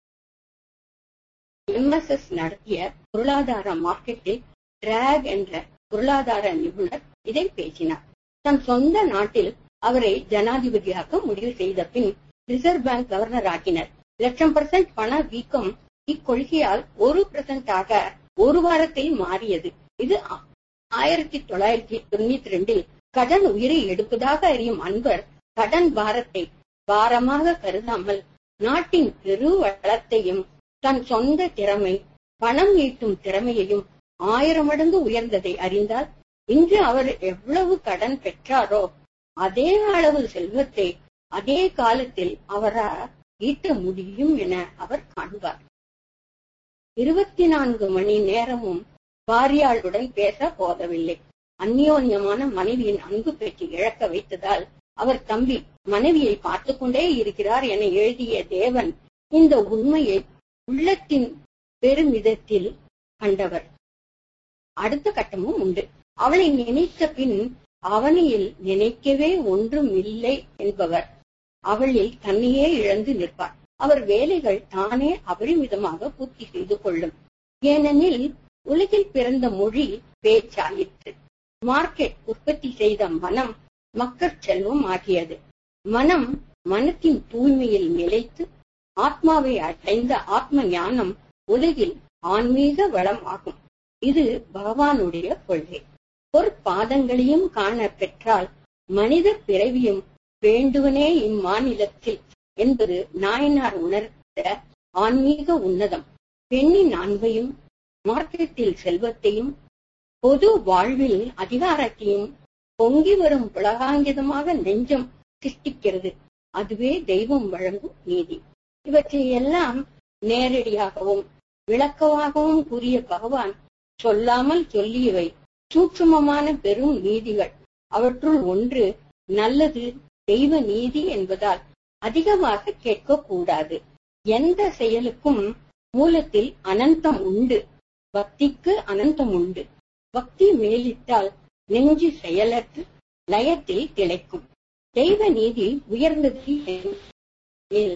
Speaker 2: எம்எஸ்எஸ் நடத்திய பொருளாதார மார்க்கெட்டில் டிராக் என்ற பொருளாதார நிபுணர் இதை பேசினார் தன் சொந்த நாட்டில் அவரை ஜனாதிபதியாக்க முடிவு செய்த பின் ரிசர்வ் பேங்க் கவர்னர் ஆக்கினர் லட்சம் பர்சன்ட் பண வீக்கம் இக்கொள்கையால் ஒரு பெர்சன்ட் ஆக ஒரு வாரத்தில் மாறியது இது ஆயிரத்தி தொள்ளாயிரத்தி தொண்ணூத்தி ரெண்டில் கடன் உயிரை எடுப்பதாக அறியும் அன்பர் கடன் பாரத்தை பாரமாக கருதாமல் நாட்டின் பெரு வளத்தையும் தன் சொந்த திறமை பணம் ஈட்டும் திறமையையும் ஆயிரம் மடங்கு உயர்ந்ததை அறிந்தால் இன்று அவர் எவ்வளவு கடன் பெற்றாரோ அதே அளவு செல்வத்தை அதே காலத்தில் அவரால் ஈட்ட முடியும் என அவர் காண்பார் இருபத்தி நான்கு மணி நேரமும் பாரியாளுடன் பேச போதவில்லை அந்யோன்யமான மனைவியின் அன்பு பெற்று இழக்க வைத்ததால் அவர் தம்பி மனைவியை பார்த்து கொண்டே இருக்கிறார் என எழுதிய தேவன் இந்த உண்மையை உள்ளத்தின் பெருமிதத்தில் கண்டவர் அடுத்த கட்டமும் உண்டு அவளை நினைத்த பின் அவனியில் நினைக்கவே ஒன்றும் இல்லை என்பவர் அவளில் தன்னையே இழந்து நிற்பார் அவர் வேலைகள் தானே அபரிமிதமாக பூர்த்தி செய்து கொள்ளும் ஏனெனில் உலகில் பிறந்த மொழி பேச்சாயிற்று மார்க்கெட் உற்பத்தி செய்த மனம் மக்கள் செல்வம் ஆகியது மனம் மனத்தின் தூய்மையில் நிலைத்து ஆத்மாவை அடைந்த ஆத்ம ஞானம் உலகில் ஆன்மீக வளம் ஆகும் இது பகவானுடைய கொள்கை பொற்பாதங்களையும் காண பெற்றால் மனித பிறவியும் வேண்டுவனே இம்மாநிலத்தில் என்பது நாயனார் உணர்ந்த ஆன்மீக உன்னதம் பெண்ணின் அன்பையும் மார்க்கெட்டில் செல்வத்தையும் பொது வாழ்வில் அதிகாரத்தையும் பொங்கி வரும் புலகாங்கிதமாக நெஞ்சம் சிருஷ்டிக்கிறது அதுவே தெய்வம் வழங்கும் நீதி இவற்றை எல்லாம் நேரடியாகவும் விளக்கமாகவும் கூறிய பகவான் சொல்லாமல் சொல்லியவை சூட்சுமமான பெரும் நீதிகள் அவற்றுள் ஒன்று நல்லது தெய்வ நீதி என்பதால் அதிகமாக கேட்கக்கூடாது எந்த செயலுக்கும் மூலத்தில் அனந்தம் உண்டு பக்திக்கு அனந்தம் உண்டு பக்தி மேலிட்டால் நெஞ்சு செயலற்று லயத்தில் திளைக்கும் தெய்வ நீதி உயர்ந்தது எனில்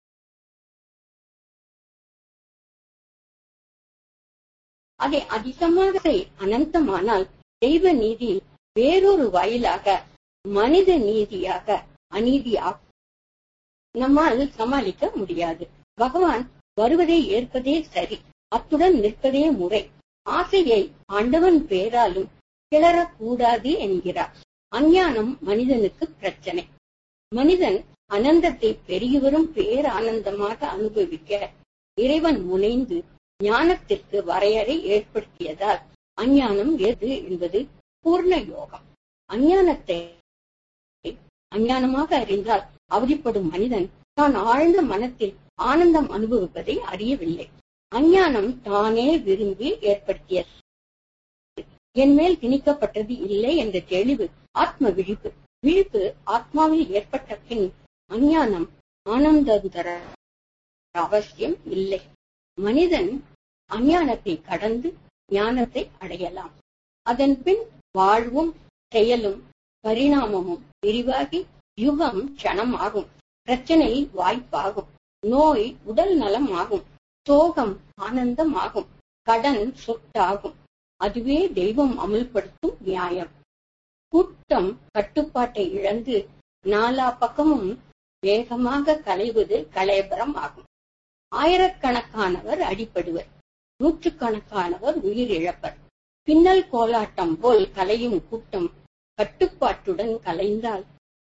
Speaker 2: அதை அதிகமாக அனந்தமானால் தெய்வ நீதி வேறொரு வாயிலாக மனித நீதியாக அநீதியாகும் நம்மால் சமாளிக்க முடியாது பகவான் வருவதை ஏற்பதே சரி அத்துடன் நிற்பதே முறை ஆசையை ஆண்டவன் பேராலும் கிளறக்கூடாது என்கிறார் அஞ்ஞானம் மனிதனுக்கு பிரச்சனை மனிதன் அனந்தத்தை பெருகி வரும் பேரானந்தமாக அனுபவிக்க இறைவன் முனைந்து ஞானத்திற்கு வரையறை ஏற்படுத்தியதால் அஞ்ஞானம் எது என்பது பூர்ண யோகம் அஞ்ஞானத்தை அஞ்ஞானமாக அறிந்தால் அவதிப்படும் மனிதன் தான் ஆழ்ந்த மனத்தில் ஆனந்தம் அனுபவிப்பதை அறியவில்லை அஞ்ஞானம் தானே விரும்பி ஏற்படுத்தியது என் மேல் திணிக்கப்பட்டது இல்லை என்ற தெளிவு ஆத்ம விழிப்பு விழிப்பு ஆத்மாவில் ஏற்பட்ட பின் அஞ்ஞானம் ஆனந்தம் தர அவசியம் இல்லை மனிதன் அஞ்ஞானத்தை கடந்து ஞானத்தை அடையலாம் அதன் பின் வாழ்வும் செயலும் பரிணாமமும் விரிவாகி யுகம் க்ஷணம் ஆகும் பிரச்சனை வாய்ப்பாகும் நோய் உடல் நலம் ஆகும் சோகம் ஆனந்தம் ஆகும் கடன் சொத்தாகும் அதுவே தெய்வம் அமுல்படுத்தும் நியாயம் கூட்டம் கட்டுப்பாட்டை இழந்து நாலா பக்கமும் வேகமாக கலைவது கலைபரம் ஆகும் ஆயிரக்கணக்கானவர் அடிபடுவர் நூற்றுக்கணக்கானவர் உயிர் இழப்பர் பின்னல் கோலாட்டம் போல் கலையும் கூட்டம் கட்டுப்பாட்டுடன் கலைந்தால்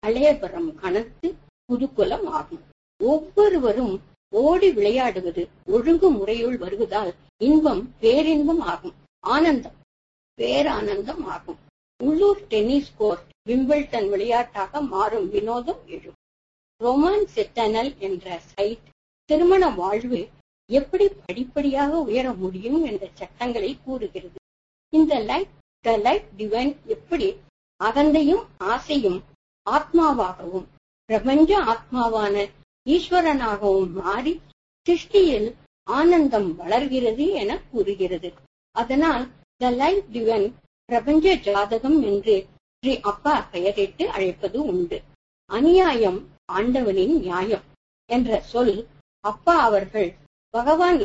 Speaker 2: களையபரம் கனத்து புதுக்குலம் ஆகும் ஒவ்வொருவரும் ஓடி விளையாடுவது ஒழுங்கு முறையுள் வருவதால் இன்பம் பேரின்பம் ஆகும் ஆனந்தம் பேரானந்தம் ஆகும் உள்ளூர் டென்னிஸ் கோர்ட் விம்பிள்டன் விளையாட்டாக மாறும் வினோதம் எழும் ரொமான்ஸ் செட்டனல் என்ற சைட் திருமண வாழ்வு எப்படி படிப்படியாக உயர முடியும் என்ற சட்டங்களை கூறுகிறது இந்த லைட் த லைட் டிவைன் எப்படி அகந்தையும் ஆசையும் ஆத்மாவாகவும் பிரபஞ்ச ஆத்மாவான ஈஸ்வரனாகவும் மாறி சிருஷ்டியில் ஆனந்தம் வளர்கிறது என கூறுகிறது அதனால் த லைட் டிவைன் பிரபஞ்ச ஜாதகம் என்று ஸ்ரீ அப்பா பெயரிட்டு அழைப்பது உண்டு அநியாயம் ஆண்டவனின் நியாயம் என்ற சொல் அப்பா அவர்கள் பகவான்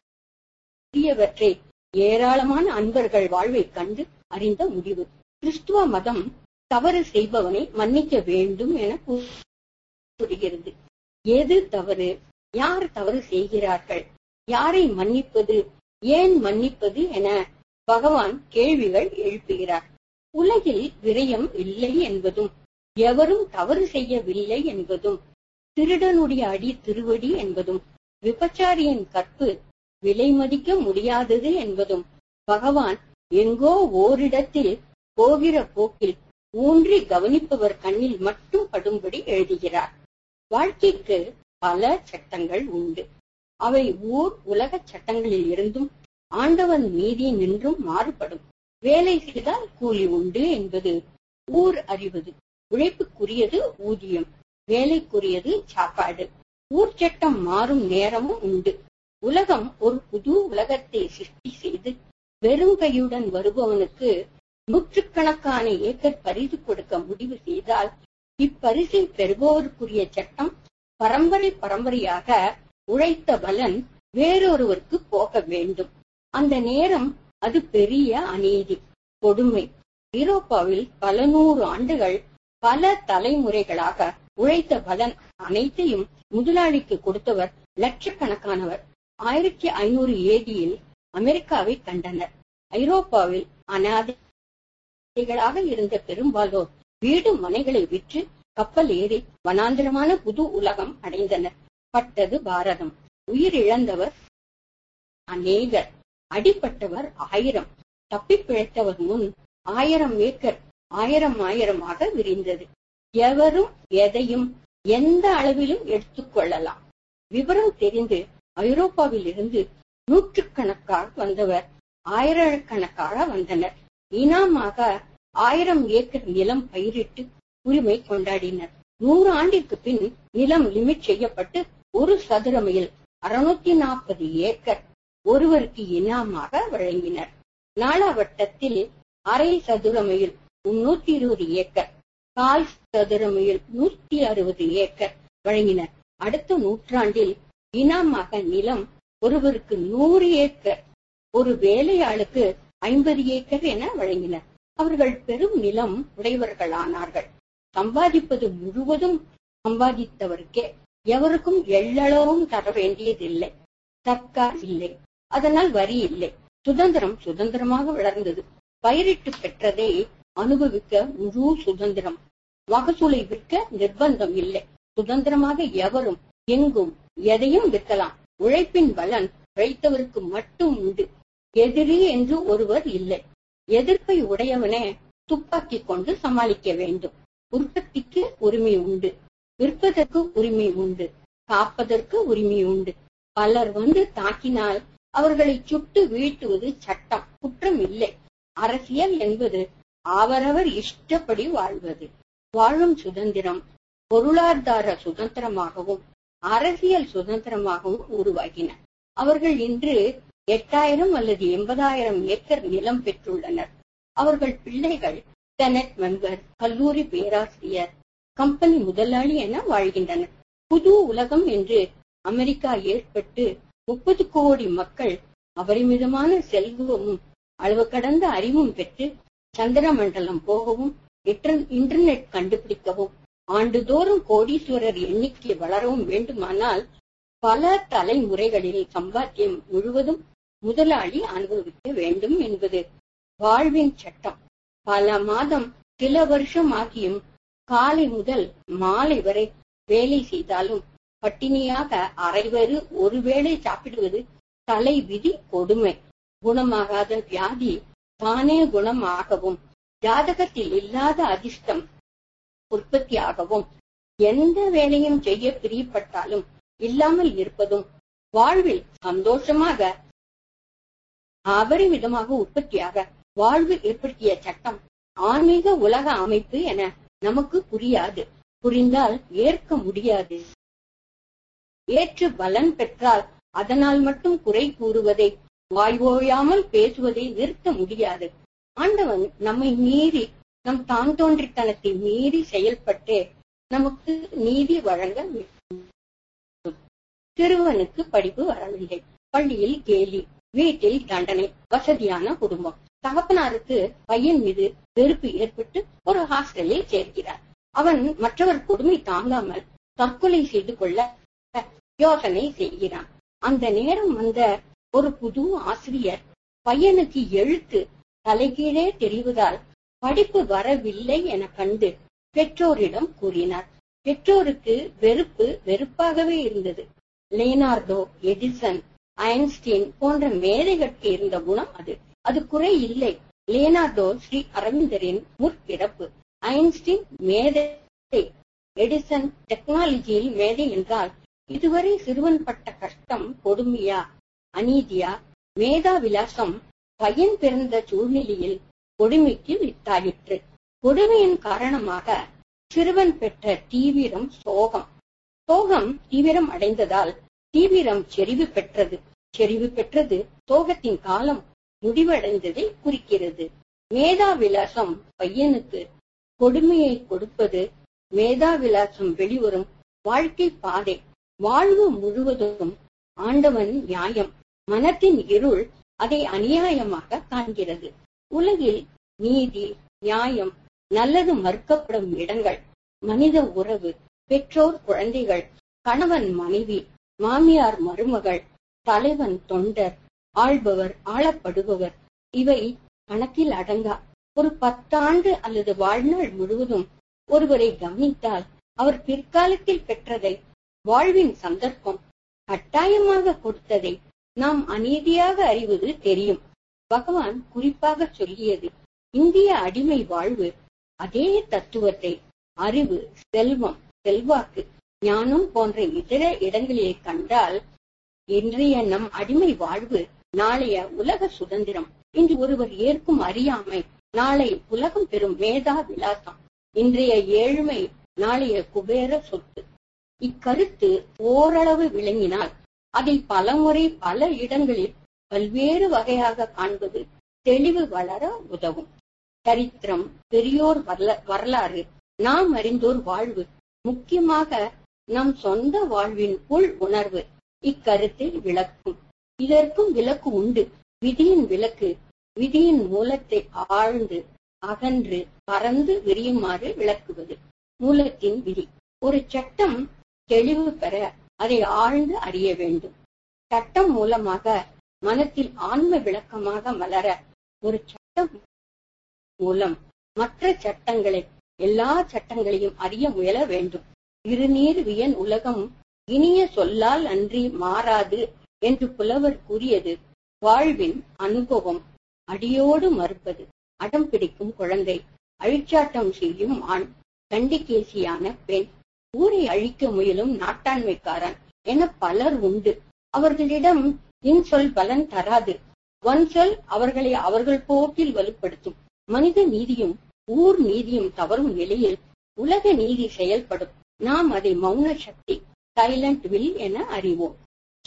Speaker 2: எழுதியவற்றை ஏராளமான அன்பர்கள் வாழ்வைக் கண்டு அறிந்த முடிவு கிறிஸ்துவ மதம் தவறு செய்பவனை மன்னிக்க வேண்டும் என கூறுகிறது எது தவறு யார் தவறு செய்கிறார்கள் யாரை மன்னிப்பது ஏன் மன்னிப்பது என பகவான் கேள்விகள் எழுப்புகிறார் உலகில் விரயம் இல்லை என்பதும் எவரும் தவறு செய்யவில்லை என்பதும் திருடனுடைய அடி திருவடி என்பதும் விபச்சாரியின் கற்பு விலை மதிக்க முடியாதது என்பதும் பகவான் எங்கோ ஓரிடத்தில் போகிற போக்கில் ஊன்றி கவனிப்பவர் கண்ணில் மட்டும் படும்படி எழுதுகிறார் வாழ்க்கைக்கு பல சட்டங்கள் உண்டு அவை ஊர் உலக சட்டங்களில் இருந்தும் ஆண்டவன் மீதி நின்றும் மாறுபடும் வேலை செய்தால் கூலி உண்டு என்பது ஊர் அறிவது உழைப்புக்குரியது ஊதியம் வேலைக்குரியது சாப்பாடு ஊர் சட்டம் மாறும் நேரமும் உண்டு உலகம் ஒரு புது உலகத்தை சிருஷ்டி செய்து வெறும் கையுடன் வருபவனுக்கு நூற்றுக்கணக்கான ஏக்கர் பரிசு கொடுக்க முடிவு செய்தால் இப்பரிசை பெறுபவருக்குரிய சட்டம் பரம்பரை பரம்பரையாக உழைத்த பலன் வேறொருவருக்கு போக வேண்டும் அந்த நேரம் அது பெரிய அநீதி கொடுமை ஐரோப்பாவில் பல நூறு ஆண்டுகள் பல தலைமுறைகளாக உழைத்த பலன் அனைத்தையும் முதலாளிக்கு கொடுத்தவர் லட்சக்கணக்கானவர் ஆயிரத்தி ஐநூறு ஏடியில் அமெரிக்காவை கண்டனர் ஐரோப்பாவில் அனாதைகளாக இருந்த பெரும்பாலோர் வீடு மனைகளை விற்று கப்பல் ஏறி வனாந்திரமான புது உலகம் அடைந்தனர் பட்டது பாரதம் உயிரிழந்தவர் அநேகர் அடிப்பட்டவர் ஆயிரம் தப்பி பிழைத்தவர் முன் ஆயிரம் ஏக்கர் ஆயிரம் ஆயிரமாக விரிந்தது எவரும் எதையும் எந்த அளவிலும் எடுத்துக்கொள்ளலாம் விவரம் தெரிந்து ஐரோப்பாவில் இருந்து நூற்றுக்கணக்காக வந்தவர் ஆயிரக்கணக்காக வந்தனர் இனாமாக ஆயிரம் ஏக்கர் நிலம் பயிரிட்டு உரிமை கொண்டாடினர் நூறு ஆண்டிற்கு பின் நிலம் லிமிட் செய்யப்பட்டு ஒரு சதுர மைல் அறுநூத்தி நாற்பது ஏக்கர் ஒருவருக்கு இனாமாக வழங்கினர் நாளாவட்டத்தில் அரை சதுர மைல் முன்னூத்தி இருபது ஏக்கர் கால் சதுர மைல் நூத்தி அறுபது ஏக்கர் வழங்கினர் அடுத்த நூற்றாண்டில் இனாமாக நிலம் ஒருவருக்கு நூறு ஏக்கர் ஒரு வேலையாளுக்கு ஐம்பது ஏக்கர் என வழங்கினர் அவர்கள் பெரும் நிலம் உடையவர்களானார்கள் சம்பாதிப்பது முழுவதும் சம்பாதித்தவருக்கே எவருக்கும் எள்ளளவும் தர வேண்டியதில்லை சர்க்கார் இல்லை அதனால் வரி இல்லை சுதந்திரம் சுதந்திரமாக வளர்ந்தது பயிரிட்டு பெற்றதை அனுபவிக்க முழு சுதந்திரம் மகசூலை விற்க நிர்பந்தம் இல்லை சுதந்திரமாக எவரும் எங்கும் எதையும் விற்கலாம் உழைப்பின் பலன் உழைத்தவருக்கு மட்டும் உண்டு எதிரி என்று ஒருவர் இல்லை எதிர்ப்பை உடையவனே துப்பாக்கி கொண்டு சமாளிக்க வேண்டும் உற்பத்திக்கு உரிமை உண்டு விற்பதற்கு உரிமை உண்டு காப்பதற்கு உரிமை உண்டு பலர் வந்து தாக்கினால் அவர்களை சுட்டு வீழ்த்துவது சட்டம் குற்றம் இல்லை அரசியல் என்பது அவரவர் இஷ்டப்படி வாழ்வது வாழும் சுதந்திரம் பொருளாதார சுதந்திரமாகவும் அரசியல் சுதந்திரமாகவும் உருவாகின அவர்கள் இன்று எட்டாயிரம் அல்லது எண்பதாயிரம் ஏக்கர் நிலம் பெற்றுள்ளனர் அவர்கள் பிள்ளைகள் செனட் மெம்பர் கல்லூரி பேராசிரியர் கம்பெனி முதலாளி என வாழ்கின்றனர் புது உலகம் என்று அமெரிக்கா ஏற்பட்டு முப்பது கோடி மக்கள் அபரிமிதமான செல்வமும் அளவு கடந்த அறிவும் பெற்று சந்திர மண்டலம் போகவும் இன்டர்நெட் கண்டுபிடிக்கவும் ஆண்டுதோறும் கோடீஸ்வரர் எண்ணிக்கை வளரவும் வேண்டுமானால் பல தலைமுறைகளில் சம்பாத்தியம் முழுவதும் முதலாளி அனுபவிக்க வேண்டும் என்பது வாழ்வின் சட்டம் பல மாதம் சில வருஷம் ஆகியும் காலை முதல் மாலை வரை வேலை செய்தாலும் பட்டினியாக அரைவரு ஒருவேளை சாப்பிடுவது தலை விதி கொடுமை குணமாகாத வியாதி தானே குணமாகவும் ஜாதகத்தில் இல்லாத அதிர்ஷ்டம் உற்பத்தியாகவும் எந்த வேலையும் செய்ய பிரியப்பட்டாலும் இல்லாமல் இருப்பதும் வாழ்வில் சந்தோஷமாக அபரிமிதமாக உற்பத்தியாக வாழ்வு ஏற்படுத்திய சட்டம் ஆன்மீக உலக அமைப்பு என நமக்கு புரியாது புரிந்தால் ஏற்க முடியாது ஏற்று பலன் பெற்றால் அதனால் மட்டும் குறை கூறுவதை வாய்வோயாமல் பேசுவதை நிறுத்த முடியாது ஆண்டவன் நம்மை மீறி நம் தான் தோன்றித்தனத்தை மீறி செயல்பட்டே நமக்கு நீதி வழங்க வேண்டும். சிறுவனுக்கு படிப்பு வரவில்லை பள்ளியில் கேலி வீட்டில் தண்டனை வசதியான குடும்பம் தகப்பனாருக்கு பையன் மீது வெறுப்பு ஏற்பட்டு ஒரு ஹாஸ்டலில் சேர்க்கிறார் அவன் மற்றவர் கொடுமை தாங்காமல் தற்கொலை செய்து கொள்ள யோசனை செய்கிறான் அந்த நேரம் வந்த ஒரு புது ஆசிரியர் பையனுக்கு எழுத்து தலைகீழே தெரிவதால் படிப்பு வரவில்லை என கண்டு பெற்றோரிடம் கூறினார் பெற்றோருக்கு வெறுப்பு வெறுப்பாகவே இருந்தது லியனார்டோ எடிசன் ஐன்ஸ்டீன் போன்ற மேதைகளுக்கு இருந்த குணம் அது அது குறை இல்லை லியனார்டோ ஸ்ரீ அரவிந்தரின் முற்பிறப்பு ஐன்ஸ்டீன் மேதை எடிசன் டெக்னாலஜியில் மேதை என்றால் இதுவரை சிறுவன் பட்ட கஷ்டம் கொடுமையா அநீதியா மேதா விலாசம் பையன் பிறந்த சூழ்நிலையில் கொடுமைக்கு வித்தாயிற்று கொடுமையின் காரணமாக சிறுவன் பெற்ற தீவிரம் சோகம் சோகம் தீவிரம் அடைந்ததால் தீவிரம் செறிவு பெற்றது செறிவு பெற்றது சோகத்தின் காலம் முடிவடைந்ததை குறிக்கிறது மேதா விலாசம் பையனுக்கு கொடுமையை கொடுப்பது மேதா விலாசம் வெளிவரும் வாழ்க்கை பாதை வாழ்வு முழுவதும் ஆண்டவன் நியாயம் மனத்தின் இருள் அதை அநியாயமாக காண்கிறது உலகில் நீதி நியாயம் நல்லது மறுக்கப்படும் இடங்கள் மனித உறவு பெற்றோர் குழந்தைகள் கணவன் மனைவி மாமியார் மருமகள் தலைவன் தொண்டர் ஆள்பவர் ஆளப்படுபவர் இவை கணக்கில் அடங்கா ஒரு பத்தாண்டு அல்லது வாழ்நாள் முழுவதும் ஒருவரை கவனித்தால் அவர் பிற்காலத்தில் பெற்றதை வாழ்வின் சந்தர்ப்பம் கட்டாயமாக கொடுத்ததை நாம் அநீதியாக அறிவது தெரியும் பகவான் குறிப்பாக சொல்லியது இந்திய அடிமை வாழ்வு அதே தத்துவத்தை அறிவு செல்வம் செல்வாக்கு ஞானம் போன்ற இதர இடங்களில் கண்டால் இன்றைய நம் அடிமை வாழ்வு நாளைய உலக சுதந்திரம் இன்று ஒருவர் ஏற்கும் அறியாமை நாளை உலகம் பெறும் மேதா விலாசம் இன்றைய ஏழ்மை நாளைய குபேர சொத்து இக்கருத்து ஓரளவு விளங்கினால் அதில் பலமுறை பல இடங்களில் பல்வேறு வகையாக காண்பது தெளிவு வளர உதவும் சரித்திரம் பெரியோர் வரல- வரலாறு நாம் அறிந்தோர் வாழ்வு முக்கியமாக நம் சொந்த வாழ்வின் உள் உணர்வு இக்கருத்தை விளக்கும் இதற்கும் விளக்கு உண்டு விதியின் விளக்கு விதியின் மூலத்தை ஆழ்ந்து அகன்று பறந்து விரியுமாறு விளக்குவது மூலத்தின் விதி ஒரு சட்டம் தெளிவு பெற அதை ஆழ்ந்து அறிய வேண்டும் சட்டம் மூலமாக மனத்தில் ஆன்ம விளக்கமாக மலர ஒரு சட்டம் மூலம் மற்ற சட்டங்களை எல்லா சட்டங்களையும் அறிய முயல வேண்டும் இருநீர் வியன் உலகம் இனிய சொல்லால் அன்றி மாறாது என்று புலவர் கூறியது வாழ்வின் அனுபவம் அடியோடு மறுப்பது அடம் பிடிக்கும் குழந்தை அழிச்சாட்டம் செய்யும் ஆண் கண்டிகேசியான பெண் ஊரை அழிக்க முயலும் நாட்டாண்மைக்காரன் என பலர் உண்டு அவர்களிடம் இன்சொல் பலன் தராது வன்சொல் அவர்களை அவர்கள் போக்கில் வலுப்படுத்தும் மனித நீதியும் ஊர் நீதியும் தவறும் நிலையில் உலக நீதி செயல்படும் நாம் அதை மௌன சக்தி சைலண்ட் வில் என அறிவோம்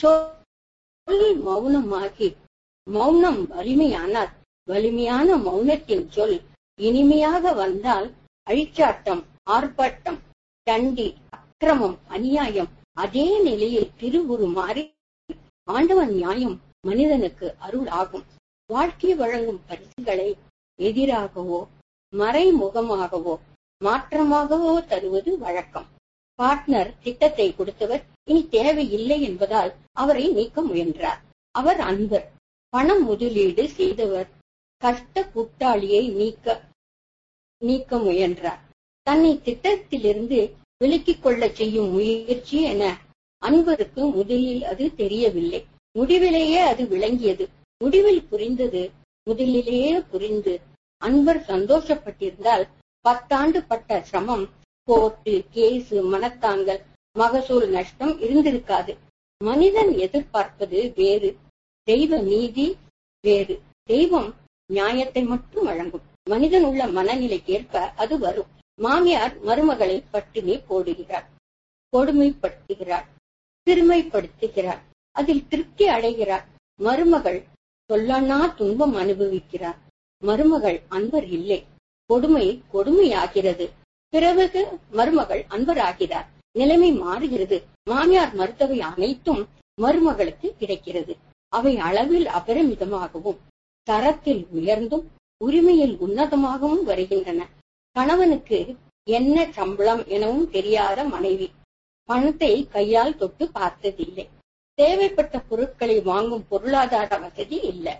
Speaker 2: சொல் மௌனமாகி மௌனம் வலிமையானால் வலிமையான மௌனத்தின் சொல் இனிமையாக வந்தால் அழிச்சாட்டம் ஆர்ப்பாட்டம் தண்டி அக்கிரமம் அநியாயம் அதே நிலையில் திருவுரு மாறி ஆண்டவன் நியாயம் மனிதனுக்கு அருள் ஆகும் வாழ்க்கை வழங்கும் பரிசுகளை எதிராகவோ மறைமுகமாகவோ மாற்றமாகவோ தருவது வழக்கம் பார்ட்னர் திட்டத்தை கொடுத்தவர் இனி தேவையில்லை என்பதால் அவரை நீக்க முயன்றார் அவர் அன்பர் பணம் முதலீடு செய்தவர் கஷ்ட கூட்டாளியை நீக்க நீக்க முயன்றார் தன்னை திட்டத்திலிருந்து விலக்கிக் கொள்ள செய்யும் முயற்சி என அன்பருக்கு முதலில் அது தெரியவில்லை முடிவிலேயே அது விளங்கியது முடிவில் புரிந்தது முதலிலேயே புரிந்து அன்பர் சந்தோஷப்பட்டிருந்தால் பத்தாண்டு பட்ட சிரமம் கோர்ட்டு கேசு மனத்தாங்கல் மகசூல் நஷ்டம் இருந்திருக்காது மனிதன் எதிர்பார்ப்பது வேறு தெய்வ நீதி வேறு தெய்வம் நியாயத்தை மட்டும் வழங்கும் மனிதன் உள்ள மனநிலைக்கேற்ப அது வரும் மாமியார் மருமகளை பட்டினி போடுகிறார் கொடுமைப்படுத்துகிறார் சிறுமைப்படுத்துகிறார் அதில் திருப்தி அடைகிறார் மருமகள் சொல்லனா துன்பம் அனுபவிக்கிறார் மருமகள் அன்பர் இல்லை கொடுமை கொடுமையாகிறது பிறகு மருமகள் அன்பர் ஆகிறார் நிலைமை மாறுகிறது மாமியார் மருத்துவை அனைத்தும் மருமகளுக்கு கிடைக்கிறது அவை அளவில் அபரிமிதமாகவும் தரத்தில் உயர்ந்தும் உரிமையில் உன்னதமாகவும் வருகின்றன கணவனுக்கு என்ன சம்பளம் எனவும் தெரியாத மனைவி பணத்தை கையால் தொட்டு பார்த்ததில்லை தேவைப்பட்ட பொருட்களை வாங்கும் பொருளாதார வசதி இல்லை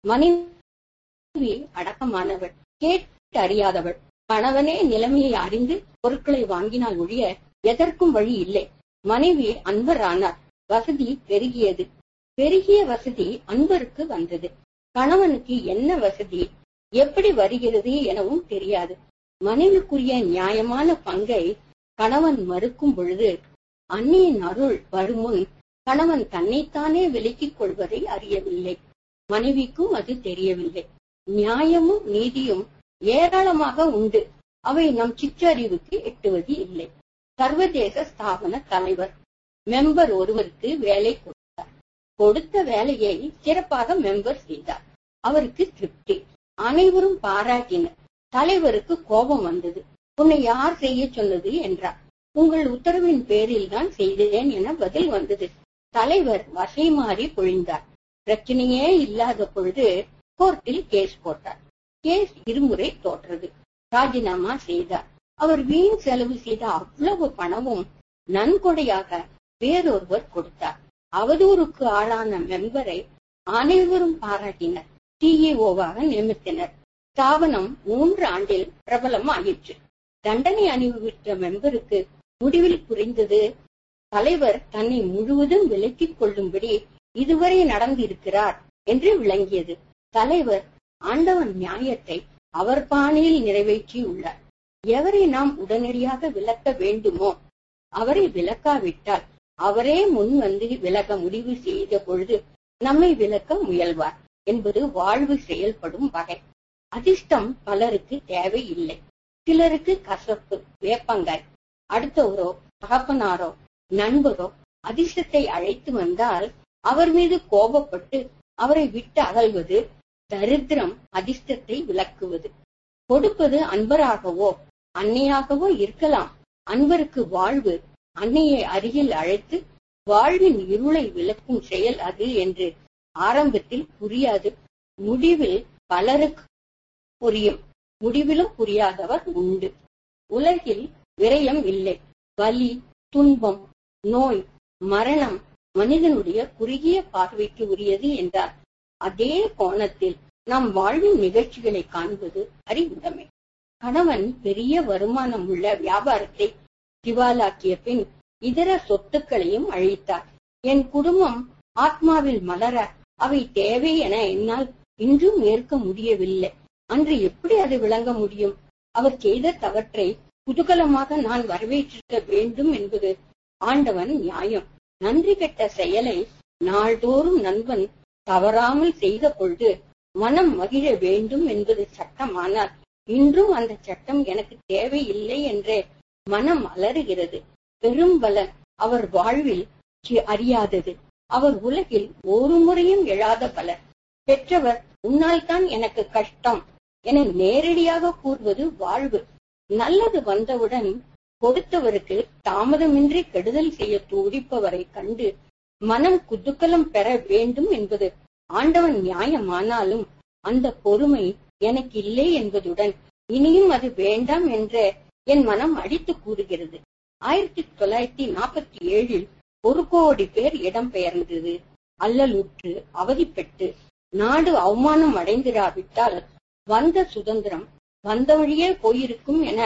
Speaker 2: மனைவி அடக்கமானவள் கேட்டு அறியாதவள் கணவனே நிலைமையை அறிந்து பொருட்களை வாங்கினால் ஒழிய எதற்கும் வழி இல்லை மனைவி அன்பரானார் வசதி பெருகியது பெருகிய வசதி அன்பருக்கு வந்தது கணவனுக்கு என்ன வசதி எப்படி வருகிறது எனவும் தெரியாது மனைவிக்குரிய நியாயமான பங்கை கணவன் மறுக்கும் பொழுது அன்னியின் அருள் வருமுன் கணவன் தன்னைத்தானே விலக்கிக் கொள்வதை அறியவில்லை மனைவிக்கும் அது தெரியவில்லை நியாயமும் நீதியும் ஏராளமாக உண்டு அவை நம் சிற்றறிவுக்கு எட்டுவது இல்லை சர்வதேச ஸ்தாபன தலைவர் மெம்பர் ஒருவருக்கு வேலை கொடுத்தார் கொடுத்த வேலையை சிறப்பாக மெம்பர் செய்தார் அவருக்கு திருப்தி அனைவரும் பாராட்டினர் தலைவருக்கு கோபம் வந்தது உன்னை யார் செய்ய சொன்னது என்றார் உங்கள் உத்தரவின் பேரில் தான் செய்தேன் என பதில் வந்தது தலைவர் வசை மாறி பொழிந்தார் பிரச்சனையே இல்லாத பொழுது கோர்ட்டில் கேஸ் போட்டார் கேஸ் இருமுறை தோற்றது ராஜினாமா செய்தார் அவர் வீண் செலவு செய்த அவ்வளவு பணமும் நன்கொடையாக வேறொருவர் கொடுத்தார் அவதூறுக்கு ஆளான மெம்பரை அனைவரும் பாராட்டினர் சிஇஓவாக நியமித்தனர் ஸ்தாபனம் மூன்று ஆண்டில் பிரபலம் ஆயிற்று தண்டனை அனுபவித்த மெம்பருக்கு முடிவில் புரிந்தது தலைவர் தன்னை முழுவதும் விலக்கிக் கொள்ளும்படி இதுவரை நடந்திருக்கிறார் என்று விளங்கியது தலைவர் ஆண்டவன் நியாயத்தை அவர் பாணியில் நிறைவேற்றியுள்ளார் எவரை நாம் உடனடியாக விலக்க வேண்டுமோ அவரை விலக்காவிட்டால் அவரே முன் வந்து விலக முடிவு செய்த பொழுது நம்மை விலக்க முயல்வார் என்பது வாழ்வு செயல்படும் வகை அதிர்ஷ்டம் பலருக்கு தேவையில்லை சிலருக்கு கசப்பு வேப்பங்காய் அடுத்தவரோ தகப்பனாரோ நண்பரோ அதிர்ஷ்டத்தை அழைத்து வந்தால் அவர் மீது கோபப்பட்டு அவரை விட்டு அகல்வது தரித்திரம் அதிர்ஷ்டத்தை விளக்குவது கொடுப்பது அன்பராகவோ அன்னையாகவோ இருக்கலாம் அன்பருக்கு வாழ்வு அன்னையை அருகில் அழைத்து வாழ்வின் இருளை விளக்கும் செயல் அது என்று ஆரம்பத்தில் புரியாது முடிவில் பலருக்கு புரியும் முடிவிலும் புரியாதவர் உண்டு உலகில் விரயம் இல்லை வலி துன்பம் நோய் மரணம் மனிதனுடைய குறுகிய பார்வைக்கு உரியது என்றார் அதே கோணத்தில் நாம் வாழ்வின் நிகழ்ச்சிகளை காண்பது அறிவுடைமை கணவன் பெரிய வருமானம் உள்ள வியாபாரத்தை திவாலாக்கிய பின் இதர சொத்துக்களையும் அழித்தார் என் குடும்பம் ஆத்மாவில் மலர அவை தேவை என என்னால் இன்றும் ஏற்க முடியவில்லை அன்று எப்படி அது விளங்க முடியும் அவர் செய்த தவற்றை குதூகலமாக நான் வரவேற்றிருக்க வேண்டும் என்பது ஆண்டவன் நியாயம் நன்றி கெட்ட செயலை நாள்தோறும் நண்பன் தவறாமல் செய்த பொழுது மனம் மகிழ வேண்டும் என்பது சட்டமானால் இன்றும் அந்த சட்டம் எனக்கு தேவையில்லை என்றே மனம் அலறுகிறது பெரும் பலன் அவர் வாழ்வில் சி- அறியாதது அவர் உலகில் ஒரு முறையும் எழாத பலர் பெற்றவர் உன்னால் தான் எனக்கு கஷ்டம் என நேரடியாக கூறுவது வாழ்வு நல்லது வந்தவுடன் கொடுத்தவருக்கு தாமதமின்றி கெடுதல் செய்ய துடிப்பவரை கண்டு மனம் குதூகலம் பெற வேண்டும் என்பது ஆண்டவன் நியாயமானாலும் அந்த பொறுமை எனக்கு இல்லை என்பதுடன் இனியும் அது வேண்டாம் என்ற என் மனம் அடித்து கூறுகிறது ஆயிரத்தி தொள்ளாயிரத்தி நாற்பத்தி ஏழில் ஒரு கோடி பேர் இடம்பெயர்ந்தது அல்லலுற்று அவதிப்பட்டு நாடு அவமானம் அடைந்திராவிட்டால் வந்த சுதந்திரம் வந்த வழியே போயிருக்கும் என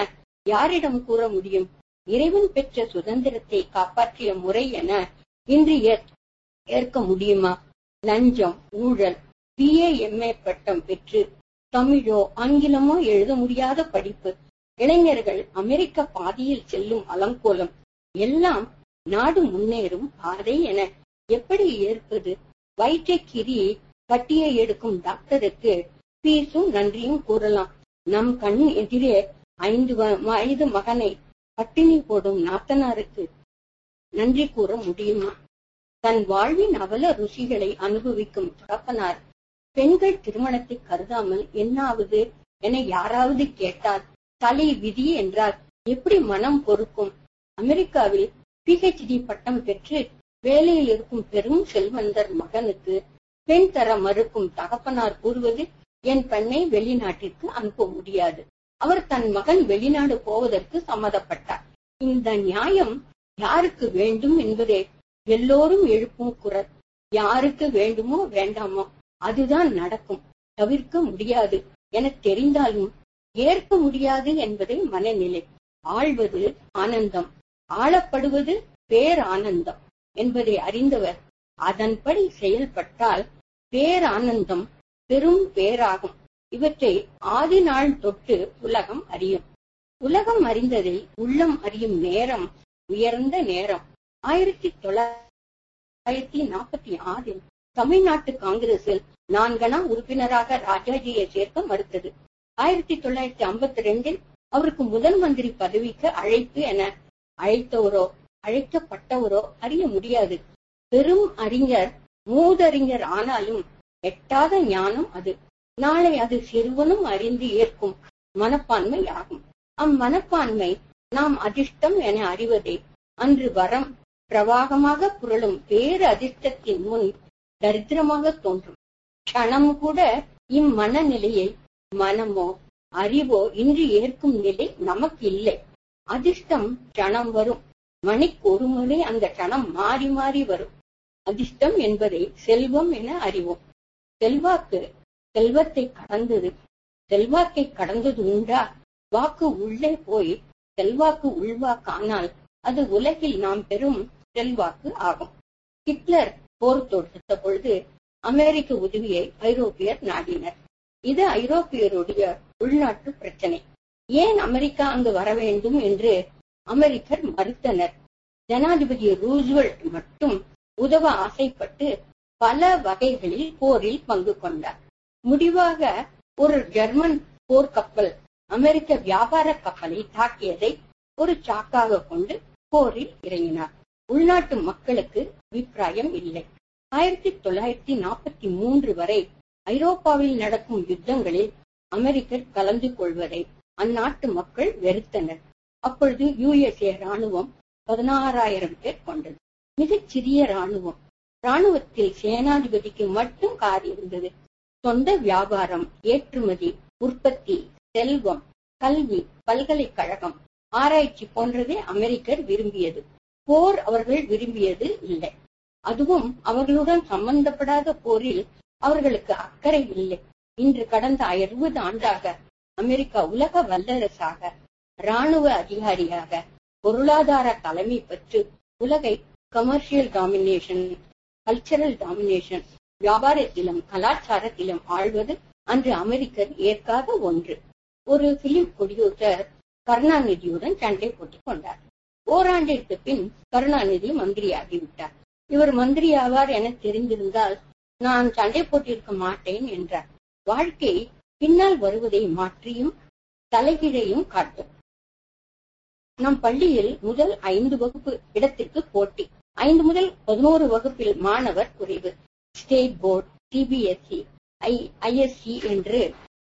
Speaker 2: யாரிடம் கூற முடியும் இறைவன் பெற்ற சுதந்திரத்தை காப்பாற்றிய முறை என இன்று ஏற்- ஏற்க முடியுமா லஞ்சம் ஊழல் பிஏ எம்ஏ பட்டம் பெற்று தமிழோ ஆங்கிலமோ எழுத முடியாத படிப்பு இளைஞர்கள் அமெரிக்க பாதையில் செல்லும் அலங்கோலம் எல்லாம் நாடு முன்னேறும் பாதை என எப்படி ஏற்பது வயிற்றை கிரி கட்டியை எடுக்கும் டாக்டருக்கு பீஸும் நன்றியும் கூறலாம் நம் கண் எதிரே ஐந்து வ- வயது மகனை பட்டினி போடும் நாத்தனாருக்கு நன்றி கூற முடியுமா தன் வாழ்வின் அவல ருசிகளை அனுபவிக்கும் தகப்பனார் பெண்கள் திருமணத்தை கருதாமல் என்னாவது என யாராவது கேட்டால் தலை விதி என்றால் எப்படி மனம் பொறுக்கும் அமெரிக்காவில் பிஹெச்டி பட்டம் பெற்று வேலையில் இருக்கும் பெரும் செல்வந்தர் மகனுக்கு பெண் தர மறுக்கும் தகப்பனார் கூறுவது என் பெண்ணை வெளிநாட்டிற்கு அனுப்ப முடியாது அவர் தன் மகன் வெளிநாடு போவதற்கு சம்மதப்பட்டார் இந்த நியாயம் யாருக்கு வேண்டும் என்பதே எல்லோரும் எழுப்பும் குரல் யாருக்கு வேண்டுமோ வேண்டாமோ அதுதான் நடக்கும் தவிர்க்க முடியாது என தெரிந்தாலும் ஏற்க முடியாது என்பதே மனநிலை ஆள்வது ஆனந்தம் ஆளப்படுவது பேரானந்தம் என்பதை அறிந்தவர் அதன்படி செயல்பட்டால் பேரானந்தம் பெரும் பேராகும் இவற்றை ஆதி நாள் தொட்டு உலகம் அறியும் உலகம் அறிந்ததை உள்ளம் அறியும் நேரம் உயர்ந்த நேரம் ஆயிரத்தி தொள்ளாயிரத்தி நாற்பத்தி ஆறில் தமிழ்நாட்டு காங்கிரசில் நான்கனா உறுப்பினராக ராஜாஜியை சேர்க்க மறுத்தது ஆயிரத்தி தொள்ளாயிரத்தி ஐம்பத்தி ரெண்டில் அவருக்கு முதல் மந்திரி பதவிக்கு அழைப்பு என அழைத்தவரோ அழைக்கப்பட்டவரோ அறிய முடியாது பெரும் அறிஞர் மூதறிஞர் ஆனாலும் எட்டாத ஞானம் அது நாளை அது சிறுவனும் அறிந்து ஏற்கும் மனப்பான்மை ஆகும் அம்மனப்பான்மை நாம் அதிர்ஷ்டம் என அறிவதே அன்று வரம் பிரவாகமாக புரளும் பேரு அதிர்ஷ்டத்தின் முன் தரித்திரமாக தோன்றும் க்ஷணம் கூட இம்மனநிலையை மனமோ அறிவோ இன்று ஏற்கும் நிலை நமக்கு இல்லை அதிர்ஷ்டம் க்ஷணம் வரும் மணிக்கு ஒரு முறை அந்த க்ஷணம் மாறி மாறி வரும் அதிர்ஷ்டம் என்பதை செல்வம் என அறிவோம் செல்வாக்கு செல்வத்தை கடந்தது செல்வாக்கை கடந்தது உண்டா வாக்கு உள்ளே போய் செல்வாக்கு உள்வாக்கானால் அது உலகில் நாம் பெறும் செல்வாக்கு ஆகும் ஹிட்லர் போர் தொடுத்த பொழுது அமெரிக்க உதவியை ஐரோப்பியர் நாடினர் இது ஐரோப்பியருடைய உள்நாட்டு பிரச்சனை ஏன் அமெரிக்கா அங்கு வர வேண்டும் என்று அமெரிக்கர் மறுத்தனர் ஜனாதிபதி ரூஸ்வெல்ட் மட்டும் உதவ ஆசைப்பட்டு பல வகைகளில் போரில் பங்கு கொண்டார் முடிவாக ஒரு ஜெர்மன் போர்க்கப்பல் அமெரிக்க வியாபார கப்பலை தாக்கியதை ஒரு சாக்காக கொண்டு போரில் இறங்கினார் உள்நாட்டு மக்களுக்கு அபிப்பிராயம் இல்லை ஆயிரத்தி தொள்ளாயிரத்தி நாற்பத்தி மூன்று வரை ஐரோப்பாவில் நடக்கும் யுத்தங்களில் அமெரிக்கர் கலந்து கொள்வதை அந்நாட்டு மக்கள் வெறுத்தனர் அப்பொழுது யுஎஸ்ஏ ராணுவம் பதினாறாயிரம் பேர் கொண்டது மிகச் சிறிய ராணுவம் ராணுவத்தில் சேனாதிபதிக்கு மட்டும் கார் இருந்தது சொந்த வியாபாரம் ஏற்றுமதி உற்பத்தி செல்வம் கல்வி பல்கலைக்கழகம் ஆராய்ச்சி போன்றதே அமெரிக்கர் விரும்பியது போர் அவர்கள் விரும்பியது இல்லை அதுவும் அவர்களுடன் சம்பந்தப்படாத போரில் அவர்களுக்கு அக்கறை இல்லை இன்று கடந்த அறுபது ஆண்டாக அமெரிக்கா உலக வல்லரசாக ராணுவ அதிகாரியாக பொருளாதார தலைமை பெற்று உலகை கமர்ஷியல் டாமினேஷன் கல்ச்சரல் டாமினேஷன் வியாபாரத்திலும் கலாச்சாரத்திலும் ஆழ்வது அன்று அமெரிக்கர் ஏற்காத ஒன்று ஒரு பிலிம் ப்ரொடியூசர் கருணாநிதியுடன் சண்டை போட்டுக் கொண்டார் ஓராண்டிற்கு பின் கருணாநிதி மந்திரியாகிவிட்டார் இவர் மந்திரி ஆவார் என தெரிந்திருந்தால் நான் சண்டை போட்டிருக்க மாட்டேன் என்றார் வாழ்க்கை பின்னால் வருவதை மாற்றியும் தலைகீழையும் காட்டும் நம் பள்ளியில் முதல் ஐந்து வகுப்பு இடத்திற்கு போட்டி ஐந்து முதல் பதினோரு வகுப்பில் மாணவர் குறைவு ஸ்டேட் போர்டு சிபிஎஸ்இ ஐஎஸ்சி என்று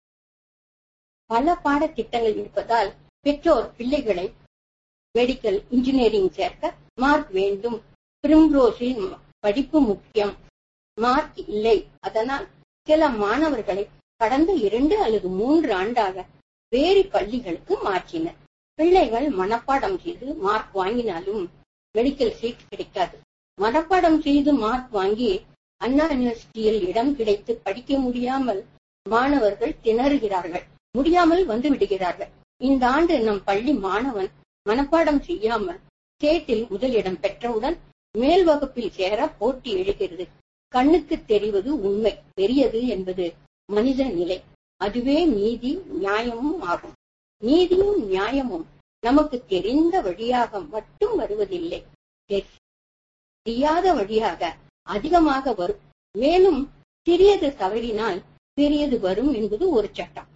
Speaker 2: பல பாடத்திட்டங்கள் இருப்பதால் பெற்றோர் பிள்ளைகளை மெடிக்கல் இன்ஜினியரிங் சேர்க்க மார்க் வேண்டும் பிரிம்ரோஸில் படிப்பு முக்கியம் மார்க் இல்லை அதனால் சில மாணவர்களை கடந்த இரண்டு அல்லது மூன்று ஆண்டாக வேறு பள்ளிகளுக்கு மாற்றினர் பிள்ளைகள் மனப்பாடம் செய்து மார்க் வாங்கினாலும் மெடிக்கல் சீட் கிடைக்காது மனப்பாடம் செய்து மார்க் வாங்கி அண்ணா யூனிவர்சிட்டியில் இடம் கிடைத்து படிக்க முடியாமல் மாணவர்கள் திணறுகிறார்கள் முடியாமல் வந்து விடுகிறார்கள் இந்த ஆண்டு நம் பள்ளி மாணவன் மனப்பாடம் செய்யாமல் ஸ்டேட்டில் முதலிடம் பெற்றவுடன் மேல் வகுப்பில் சேர போட்டி எழுகிறது கண்ணுக்கு தெரிவது உண்மை பெரியது என்பது மனித நிலை அதுவே நீதி நியாயமும் ஆகும் நீதியும் நியாயமும் நமக்கு தெரிந்த வழியாக மட்டும் வருவதில்லை தெரியாத வழியாக அதிகமாக வரும் மேலும் சிறியது தவறினால் பெரியது வரும் என்பது ஒரு சட்டம்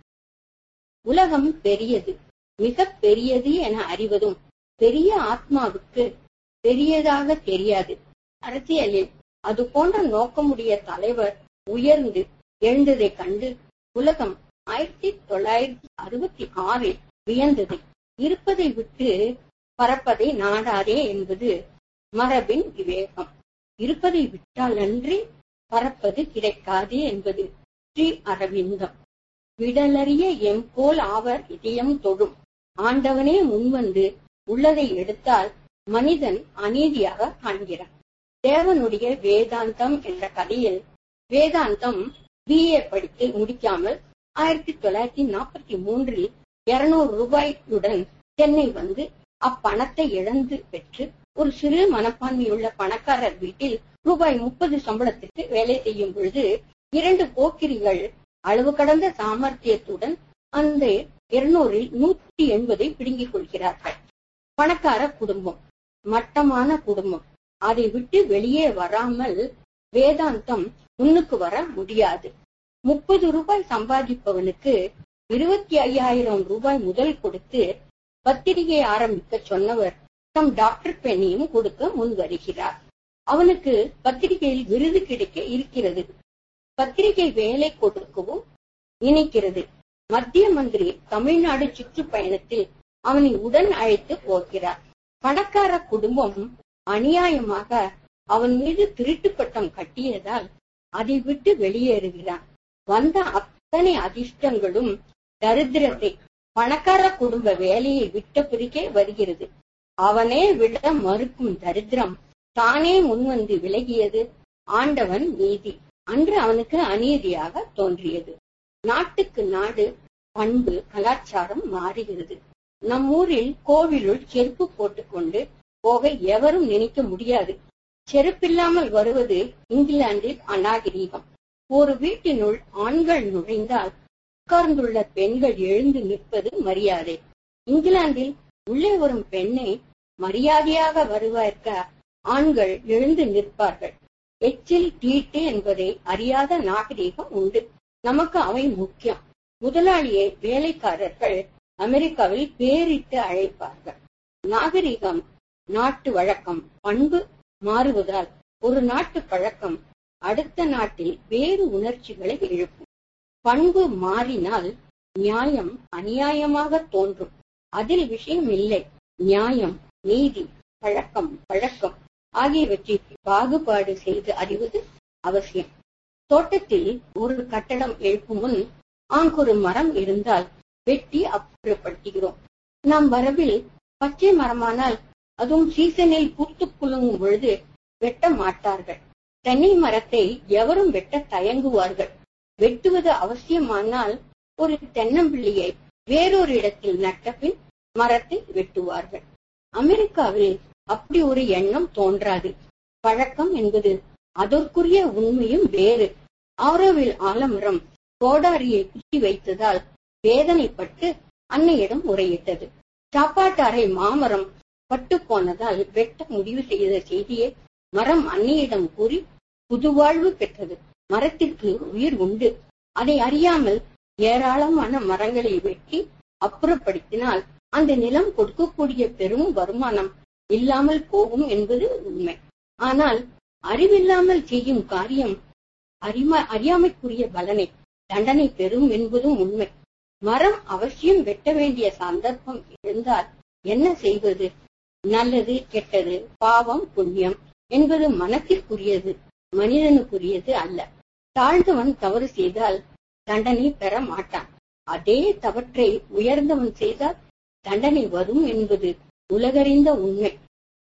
Speaker 2: உலகம் பெரியது மிக பெரியது என அறிவதும் பெரிய ஆத்மாவுக்கு பெரியதாக தெரியாது அரசியலில் அது போன்ற நோக்கமுடைய தலைவர் உயர்ந்து எழுந்ததை கண்டு உலகம் ஆயிரத்தி தொள்ளாயிரத்தி அறுபத்தி ஆறில் வியந்தது இருப்பதை விட்டு பறப்பதை நாடாதே என்பது மரபின் விவேகம் இருப்பதை விட்டால் அன்றி பறப்பது கிடைக்காது என்பது ஸ்ரீ அரவிந்தம் விடலறிய எம் போல் ஆவர் இதயம் தொழும் ஆண்டவனே முன்வந்து உள்ளதை எடுத்தால் மனிதன் அநீதியாக காண்கிறான் தேவனுடைய வேதாந்தம் என்ற கதையில் வேதாந்தம் பிஏ படித்து முடிக்காமல் ஆயிரத்தி தொள்ளாயிரத்தி நாற்பத்தி மூன்றில் இருநூறு ரூபாயுடன் சென்னை வந்து அப்பணத்தை இழந்து பெற்று ஒரு சிறு மனப்பான்மையுள்ள பணக்காரர் வீட்டில் ரூபாய் முப்பது சம்பளத்திற்கு வேலை செய்யும் பொழுது இரண்டு போக்கிரிகள் அளவு கடந்த சாமர்த்தியத்துடன் அந்த இருநூறில் நூற்றி எண்பதை பிடுங்கிக் கொள்கிறார்கள் பணக்கார குடும்பம் மட்டமான குடும்பம் அதை விட்டு வெளியே வராமல் வேதாந்தம் முன்னுக்கு வர முடியாது முப்பது ரூபாய் சம்பாதிப்பவனுக்கு இருபத்தி ஐயாயிரம் ரூபாய் முதல் கொடுத்து பத்திரிகை ஆரம்பிக்க சொன்னவர் தம் டாக்டர் பெண்ணையும் கொடுக்க முன் வருகிறார் அவனுக்கு பத்திரிகையில் விருது கிடைக்க இருக்கிறது பத்திரிகை வேலை கொடுக்கவும் நினைக்கிறது மத்திய மந்திரி தமிழ்நாடு சுற்றுப்பயணத்தில் அவனை உடன் அழைத்து போகிறார் பணக்கார குடும்பம் அநியாயமாக அவன் மீது திருட்டு பட்டம் கட்டியதால் அதை விட்டு வெளியேறுகிறான் வந்த அத்தனை அதிர்ஷ்டங்களும் தரித்திரத்தை பணக்கார குடும்ப வேலையை விட்ட பிறகே வருகிறது அவனே விட மறுக்கும் தரித்திரம் தானே முன்வந்து விலகியது ஆண்டவன் நீதி அன்று அவனுக்கு அநீதியாக தோன்றியது நாட்டுக்கு நாடு பண்பு கலாச்சாரம் மாறுகிறது நம் ஊரில் கோவிலுள் செருப்பு போட்டுக்கொண்டு போக எவரும் நினைக்க முடியாது செருப்பில்லாமல் வருவது இங்கிலாந்தில் அநாகரீகம் ஒரு வீட்டினுள் ஆண்கள் நுழைந்தால் உட்கார்ந்துள்ள பெண்கள் எழுந்து நிற்பது மரியாதை இங்கிலாந்தில் உள்ளே வரும் பெண்ணை மரியாதையாக வருவதற்க ஆண்கள் எழுந்து நிற்பார்கள் எச்சில் தீட்டு என்பதை அறியாத நாகரீகம் உண்டு நமக்கு அவை முக்கியம் முதலாளியை வேலைக்காரர்கள் அமெரிக்காவில் பேரிட்டு அழைப்பார்கள் நாகரிகம் நாட்டு வழக்கம் பண்பு மாறுவதால் ஒரு நாட்டு பழக்கம் அடுத்த நாட்டில் வேறு உணர்ச்சிகளை எழுப்பும் பண்பு மாறினால் நியாயம் அநியாயமாக தோன்றும் அதில் விஷயம் இல்லை நியாயம் நீதி பழக்கம் பழக்கம் ஆகியவற்றை பாகுபாடு செய்து அறிவது அவசியம் தோட்டத்தில் ஒரு கட்டடம் எழுப்பும் முன் ஆங்கொரு மரம் இருந்தால் வெட்டி அப்புறப்படுத்துகிறோம் நாம் வரவில் பச்சை மரமானால் அதுவும் சீசனில் பூத்து குலுங்கும் பொழுது வெட்ட மாட்டார்கள் தென்னை மரத்தை எவரும் வெட்ட தயங்குவார்கள் வெட்டுவது அவசியமானால் ஒரு தென்னம்பிள்ளையை வேறொரு இடத்தில் நட்டபின் மரத்தை வெட்டுவார்கள் அமெரிக்காவில் அப்படி ஒரு எண்ணம் தோன்றாது பழக்கம் என்பது அதற்குரிய உண்மையும் வேறு ஆரோவில் ஆலமரம் கோடாரியை குத்தி வைத்ததால் வேதனைப்பட்டு அன்னையிடம் முறையிட்டது சாப்பாட்டு அறை மாமரம் பட்டு போனதால் வெட்ட முடிவு செய்த செய்தியை மரம் அன்னையிடம் கூறி புதுவாழ்வு பெற்றது மரத்திற்கு உயிர் உண்டு அதை அறியாமல் ஏராளமான மரங்களை வெட்டி அப்புறப்படுத்தினால் அந்த நிலம் கொடுக்கக்கூடிய பெரும் வருமானம் இல்லாமல் போகும் என்பது உண்மை ஆனால் அறிவில்லாமல் செய்யும் காரியம் அறிமா அறியாமைக்குரிய பலனை தண்டனை பெறும் என்பதும் உண்மை மரம் அவசியம் வெட்ட வேண்டிய சந்தர்ப்பம் இருந்தால் என்ன செய்வது நல்லது கெட்டது பாவம் புண்ணியம் என்பது மனத்திற்குரியது மனிதனுக்குரியது அல்ல தாழ்ந்தவன் தவறு செய்தால் தண்டனை பெற மாட்டான் அதே தவற்றை உயர்ந்தவன் செய்தால் தண்டனை வரும் என்பது உலகறிந்த உண்மை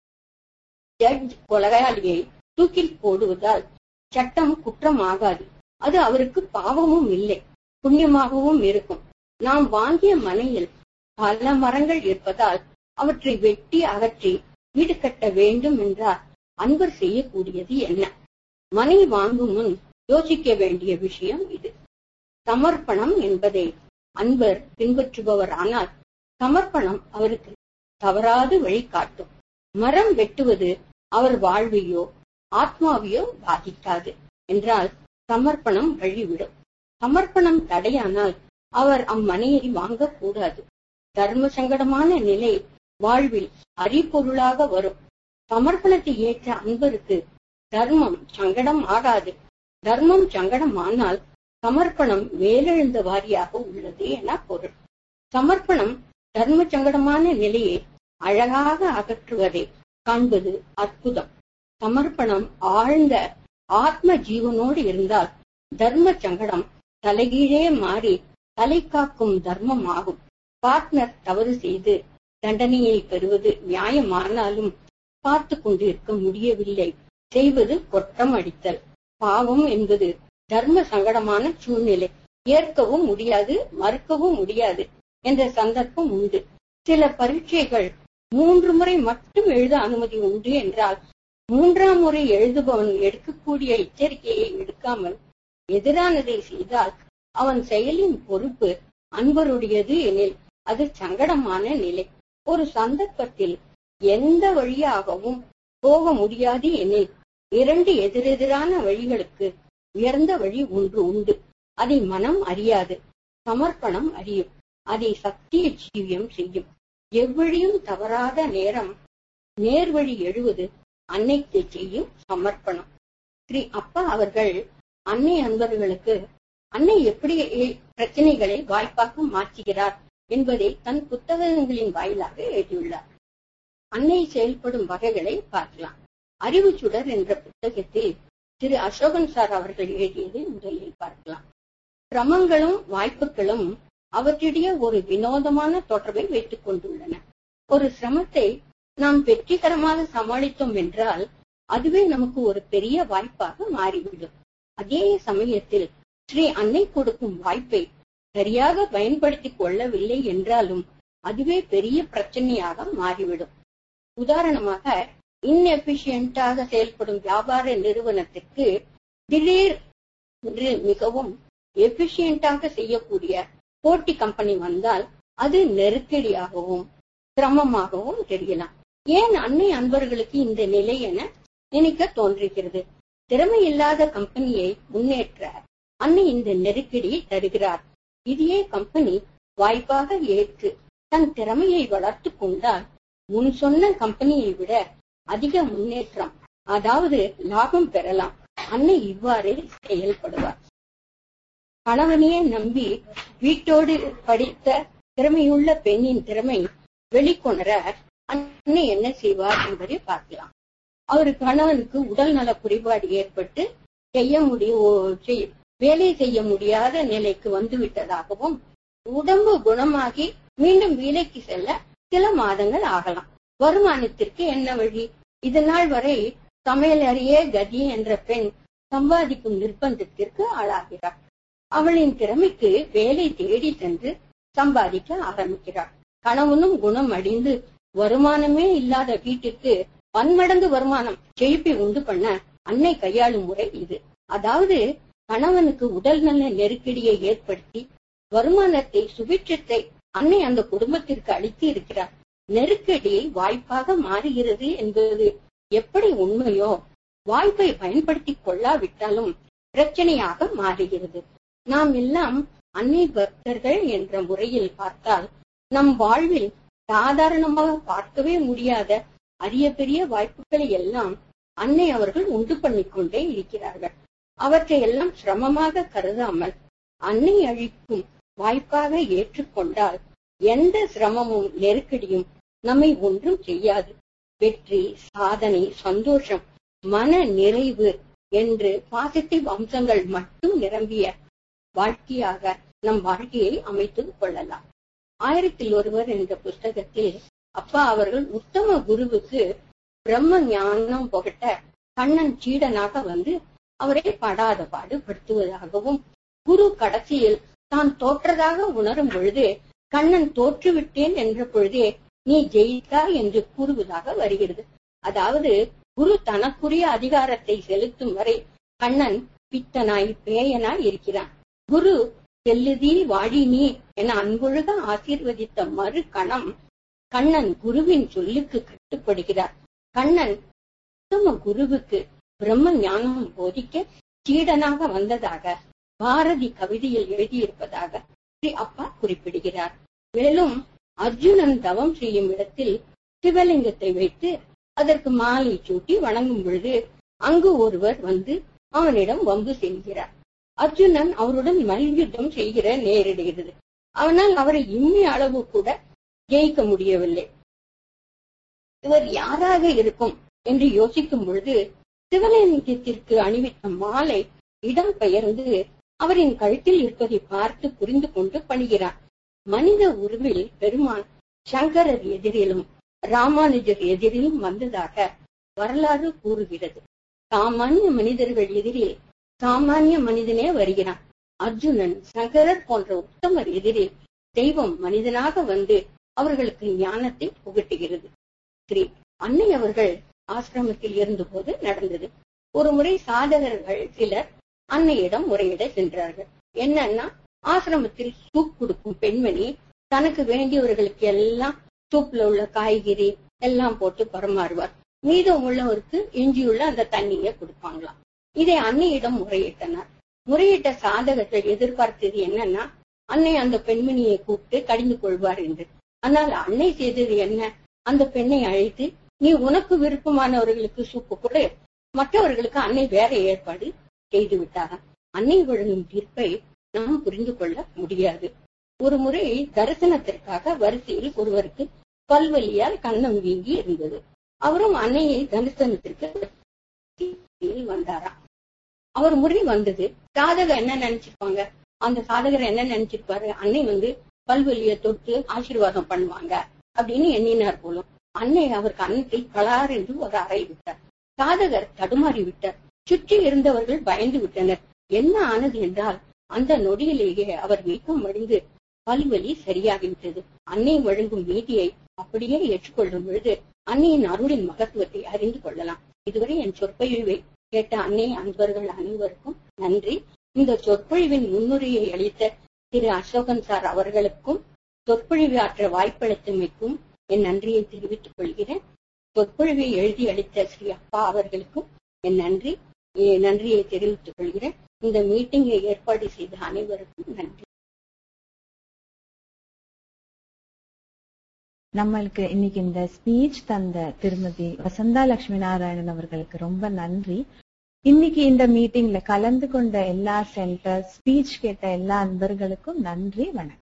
Speaker 2: ஜட்ஜ் கொலையாளியை தூக்கில் போடுவதால் சட்டம் குற்றமாகாது அது அவருக்கு பாவமும் இல்லை புண்ணியமாகவும் இருக்கும் நாம் வாங்கிய மனையில் பல மரங்கள் இருப்பதால் அவற்றை வெட்டி அகற்றி வீடு கட்ட வேண்டும் என்றால் அன்பர் செய்யக்கூடியது என்ன மனை வாங்கும் முன் யோசிக்க வேண்டிய விஷயம் இது சமர்ப்பணம் என்பதை அன்பர் பின்பற்றுபவர் ஆனால் சமர்ப்பணம் அவருக்கு தவறாது வழிகாட்டும் மரம் வெட்டுவது அவர் வாழ்வையோ ஆத்மாவையோ பாதிக்காது என்றால் சமர்ப்பணம் வழிவிடும் சமர்ப்பணம் தடையானால் அவர் அம்மனையை வாங்கக்கூடாது தர்ம சங்கடமான நிலை வாழ்வில் அறிபொருளாக வரும் சமர்ப்பணத்தை ஏற்ற அன்பருக்கு தர்மம் சங்கடம் ஆகாது தர்மம் சங்கடம் ஆனால் சமர்ப்பணம் மேலெழுந்த வாரியாக உள்ளது என பொருள் சமர்ப்பணம் தர்ம சங்கடமான நிலையை அழகாக அகற்றுவதை காண்பது அற்புதம் சமர்ப்பணம் ஆழ்ந்த ஆத்ம ஜீவனோடு இருந்தால் தர்ம சங்கடம் தலைகீழே மாறி தலை காக்கும் தர்மம் ஆகும் பார்ட்னர் தவறு செய்து தண்டனையை பெறுவது நியாயமானாலும் பார்த்து கொண்டிருக்க முடியவில்லை செய்வது கொட்டம் அடித்தல் பாவம் என்பது தர்ம சங்கடமான சூழ்நிலை ஏற்கவும் முடியாது மறுக்கவும் முடியாது என்ற சந்தர்ப்பம் உண்டு சில பரீட்சைகள் மூன்று முறை மட்டும் எழுத அனுமதி உண்டு என்றால் மூன்றாம் முறை எழுதுபவன் எடுக்கக்கூடிய எச்சரிக்கையை எடுக்காமல் எதிரானதை செய்தால் அவன் செயலின் பொறுப்பு அன்பருடையது எனில் அது சங்கடமான நிலை ஒரு சந்தர்ப்பத்தில் எந்த வழியாகவும் போக முடியாது எனில் இரண்டு எதிரெதிரான வழிகளுக்கு உயர்ந்த வழி ஒன்று உண்டு அதை மனம் அறியாது சமர்ப்பணம் அறியும் அதை சத்திய ஜீவியம் செய்யும் எவ்வழியும் தவறாத நேரம் நேர்வழி எழுவது அன்னைக்கு செய்யும் சமர்ப்பணம் ஸ்ரீ அப்பா அவர்கள் அன்னை அன்பர்களுக்கு அன்னை எப்படி பிரச்சனைகளை வாய்ப்பாக மாற்றுகிறார் என்பதை தன் புத்தகங்களின் வாயிலாக எழுதியுள்ளார் அன்னை செயல்படும் வகைகளை பார்க்கலாம் அறிவு சுடர் என்ற புத்தகத்தில் திரு அசோகன் சார் அவர்கள் எழுதியதை முதலில் பார்க்கலாம் கிரமங்களும் வாய்ப்புகளும் அவற்றிடையே ஒரு வினோதமான தொடர்பை வைத்துக் கொண்டுள்ளன ஒரு சிரமத்தை நாம் வெற்றிகரமாக சமாளித்தோம் என்றால் அதுவே நமக்கு ஒரு பெரிய வாய்ப்பாக மாறிவிடும் அதே சமயத்தில் ஸ்ரீ அன்னை கொடுக்கும் வாய்ப்பை சரியாக பயன்படுத்திக் கொள்ளவில்லை என்றாலும் அதுவே பெரிய பிரச்சனையாக மாறிவிடும் உதாரணமாக இன்எபிஷியன்டாக செயல்படும் வியாபார நிறுவனத்திற்கு திடீர் என்று மிகவும் எபிஷியன்டாக செய்யக்கூடிய போட்டி கம்பெனி வந்தால் அது நெருக்கடியாகவும் சிரமமாகவும் தெரியலாம் ஏன் அன்னை அன்பர்களுக்கு இந்த நிலை என நினைக்க தோன்றுகிறது திறமை இல்லாத கம்பெனியை முன்னேற்ற அன்னை இந்த நெருக்கடியை தருகிறார் இதையே கம்பெனி வாய்ப்பாக ஏற்று தன் திறமையை வளர்த்து கொண்டால் முன் சொன்ன கம்பெனியை விட அதிக முன்னேற்றம் அதாவது லாபம் பெறலாம் அன்னை இவ்வாறு செயல்படுவார் கணவனையே நம்பி வீட்டோடு படித்த திறமையுள்ள பெண்ணின் திறமை வெளிக்கொணர அன்னை என்ன செய்வார் என்பதை பார்க்கலாம் அவர் கணவனுக்கு உடல் நல குறைபாடு ஏற்பட்டு செய்ய முடிய வேலை செய்ய முடியாத நிலைக்கு வந்து விட்டதாகவும் உடம்பு குணமாகி மீண்டும் வேலைக்கு செல்ல சில மாதங்கள் ஆகலாம் வருமானத்திற்கு என்ன வழி இதனால் வரை சமையல் அறிய கதி என்ற பெண் சம்பாதிக்கும் நிர்பந்தத்திற்கு ஆளாகிறார் அவளின் திறமைக்கு வேலை தேடி சென்று சம்பாதிக்க ஆரம்பிக்கிறார் கணவனும் குணம் அடிந்து வருமானமே இல்லாத வீட்டிற்கு பன்மடங்கு வருமானம் செழிப்பை உண்டு பண்ண அன்னை கையாளும் முறை இது அதாவது கணவனுக்கு உடல் நல நெருக்கடியை ஏற்படுத்தி வருமானத்தை சுபிட்சத்தை அன்னை அந்த குடும்பத்திற்கு அளித்து இருக்கிறார் நெருக்கடியை வாய்ப்பாக மாறுகிறது என்பது எப்படி உண்மையோ வாய்ப்பை பயன்படுத்திக் கொள்ளாவிட்டாலும் பிரச்சனையாக மாறுகிறது நாம் எல்லாம் அன்னை பக்தர்கள் என்ற முறையில் பார்த்தால் நம் வாழ்வில் சாதாரணமாக பார்க்கவே முடியாத அரிய பெரிய வாய்ப்புகளை எல்லாம் அன்னை அவர்கள் உண்டு பண்ணிக்கொண்டே இருக்கிறார்கள் அவற்றை எல்லாம் சிரமமாக கருதாமல் அன்னை அழிக்கும் வாய்ப்பாக ஏற்றுக்கொண்டால் எந்த சிரமமும் நெருக்கடியும் நம்மை ஒன்றும் செய்யாது வெற்றி சாதனை சந்தோஷம் மன நிறைவு என்று பாசிட்டிவ் அம்சங்கள் மட்டும் நிரம்பிய வாழ்க்கையாக நம் வாழ்க்கையை அமைத்துக் கொள்ளலாம் ஆயிரத்தில் ஒருவர் என்ற புஸ்தகத்தில் அப்பா அவர்கள் உத்தம குருவுக்கு பிரம்ம ஞானம் புகட்ட கண்ணன் சீடனாக வந்து அவரை படாத பாடுபடுத்துவதாகவும் குரு கடைசியில் தான் தோற்றதாக உணரும் பொழுது கண்ணன் தோற்றுவிட்டேன் என்ற பொழுதே நீ ஜெயித்தாய் என்று கூறுவதாக வருகிறது அதாவது குரு தனக்குரிய அதிகாரத்தை செலுத்தும் வரை கண்ணன் பித்தனாய் பேயனாய் இருக்கிறான் குரு செல்லுதி வாழி நீ என அன்பொழுக ஆசீர்வதித்த மறு கணம் கண்ணன் குருவின் சொல்லுக்கு கட்டுப்படுகிறார் கண்ணன் உத்தம குருவுக்கு பிரம்ம ஞானம் போதிக்க சீடனாக வந்ததாக பாரதி கவிதையில் எழுதியிருப்பதாக ஸ்ரீ அப்பா குறிப்பிடுகிறார் மேலும் அர்ஜுனன் தவம் செய்யும் இடத்தில் சிவலிங்கத்தை வைத்து அதற்கு மாலை சூட்டி வணங்கும் பொழுது அங்கு ஒருவர் வந்து அவனிடம் வம்பு செய்கிறார் அர்ஜுனன் அவருடன் மல்யுத்தம் செய்கிற நேரிடுகிறது அவனால் அவரை இம்மி அளவு கூட ஜெயிக்க முடியவில்லை இவர் யாராக இருக்கும் என்று யோசிக்கும் பொழுது சிவலிங்கத்திற்கு அணிவித்த மாலை இடம் பெயர்ந்து அவரின் கழுத்தில் இருப்பதை பார்த்து புரிந்து கொண்டு பணிகிறார் மனித உருவில் பெருமான் சங்கரர் எதிரிலும் ராமானுஜர் எதிரிலும் வந்ததாக வரலாறு கூறுகிறது சாமானிய மனிதர்கள் எதிரில் சாமானிய மனிதனே வருகிறான் அர்ஜுனன் சங்கரர் போன்ற உத்தமர் எதிரில் தெய்வம் மனிதனாக வந்து அவர்களுக்கு ஞானத்தை புகட்டுகிறது ஸ்ரீ அன்னை அவர்கள் ஆசிரமத்தில் இருந்தபோது நடந்தது ஒரு முறை சாதகர்கள் சிலர் அன்னையிடம் முறையிட சென்றார்கள் என்னன்னா ஆசிரமத்தில் சூப் கொடுக்கும் பெண்மணி தனக்கு வேண்டியவர்களுக்கு எல்லாம் சூப்ல உள்ள காய்கறி எல்லாம் போட்டு பரமாறுவார் மீதம் உள்ளவருக்கு எஞ்சியுள்ள அந்த தண்ணியை கொடுப்பாங்களாம் இதை அன்னையிடம் முறையிட்டனர் முறையிட்ட சாதகர்கள் எதிர்பார்த்தது என்னன்னா அன்னை அந்த பெண்மணியை கூப்பிட்டு கடிந்து கொள்வார் என்று ஆனால் அன்னை செய்தது என்ன அந்த பெண்ணை அழைத்து நீ உனக்கு விருப்பமானவர்களுக்கு சூப்பு கொடு மற்றவர்களுக்கு அன்னை வேற ஏற்பாடு செய்து விட்டாராம் அன்னை வழங்கும் தீர்ப்பை நாம் புரிந்து கொள்ள முடியாது ஒரு முறை தரிசனத்திற்காக வரிசையில் ஒருவருக்கு பல்வலியால் கண்ணம் வீங்கி இருந்தது அவரும் அன்னையை தரிசனத்திற்கு வந்தாராம் அவர் முறை வந்தது சாதகர் என்ன நினைச்சிருப்பாங்க அந்த சாதகர் என்ன நினைச்சிருப்பாரு அன்னை வந்து பல்வலிய தொட்டு ஆசீர்வாதம் பண்ணுவாங்க அப்படின்னு எண்ணினார் போலும் அன்னை அவர் கண்ணத்தில் பலார் என்று ஒரு அறை விட்டார் சாதகர் தடுமாறி விட்டார் சுற்றி இருந்தவர்கள் பயந்து விட்டனர் என்ன ஆனது என்றால் அந்த நொடியிலேயே அவர் வீக்கம் அடைந்து பல்வலி சரியாகிவிட்டது அன்னை வழங்கும் நீதியை அப்படியே ஏற்றுக்கொள்ளும் பொழுது அன்னையின் அருளின் மகத்துவத்தை அறிந்து கொள்ளலாம் இதுவரை என் சொற்பொழிவை கேட்ட அன்னை அன்பர்கள் அனைவருக்கும் நன்றி இந்த சொற்பொழிவின் முன்னுரையை அளித்த திரு அசோகன் சார் அவர்களுக்கும் சொற்பொழிவு ஆற்ற வாய்ப்பளித்தமைக்கும் என் நன்றியை தெரிவித்துக் கொள்கிறேன் சொற்பொழிவை எழுதி அளித்த ஸ்ரீ அப்பா அவர்களுக்கும் என் நன்றி நன்றியை தெரிவித்துக் கொள்கிறேன் இந்த மீட்டிங்கை ஏற்பாடு செய்த அனைவருக்கும் நன்றி
Speaker 1: நம்மளுக்கு இன்னைக்கு இந்த ஸ்பீச் தந்த திருமதி வசந்தா லட்சுமி நாராயணன் அவர்களுக்கு ரொம்ப நன்றி இன்னைக்கு இந்த மீட்டிங்ல கலந்து கொண்ட எல்லா சென்டர் ஸ்பீச் கேட்ட எல்லா அன்பர்களுக்கும் நன்றி வணக்கம்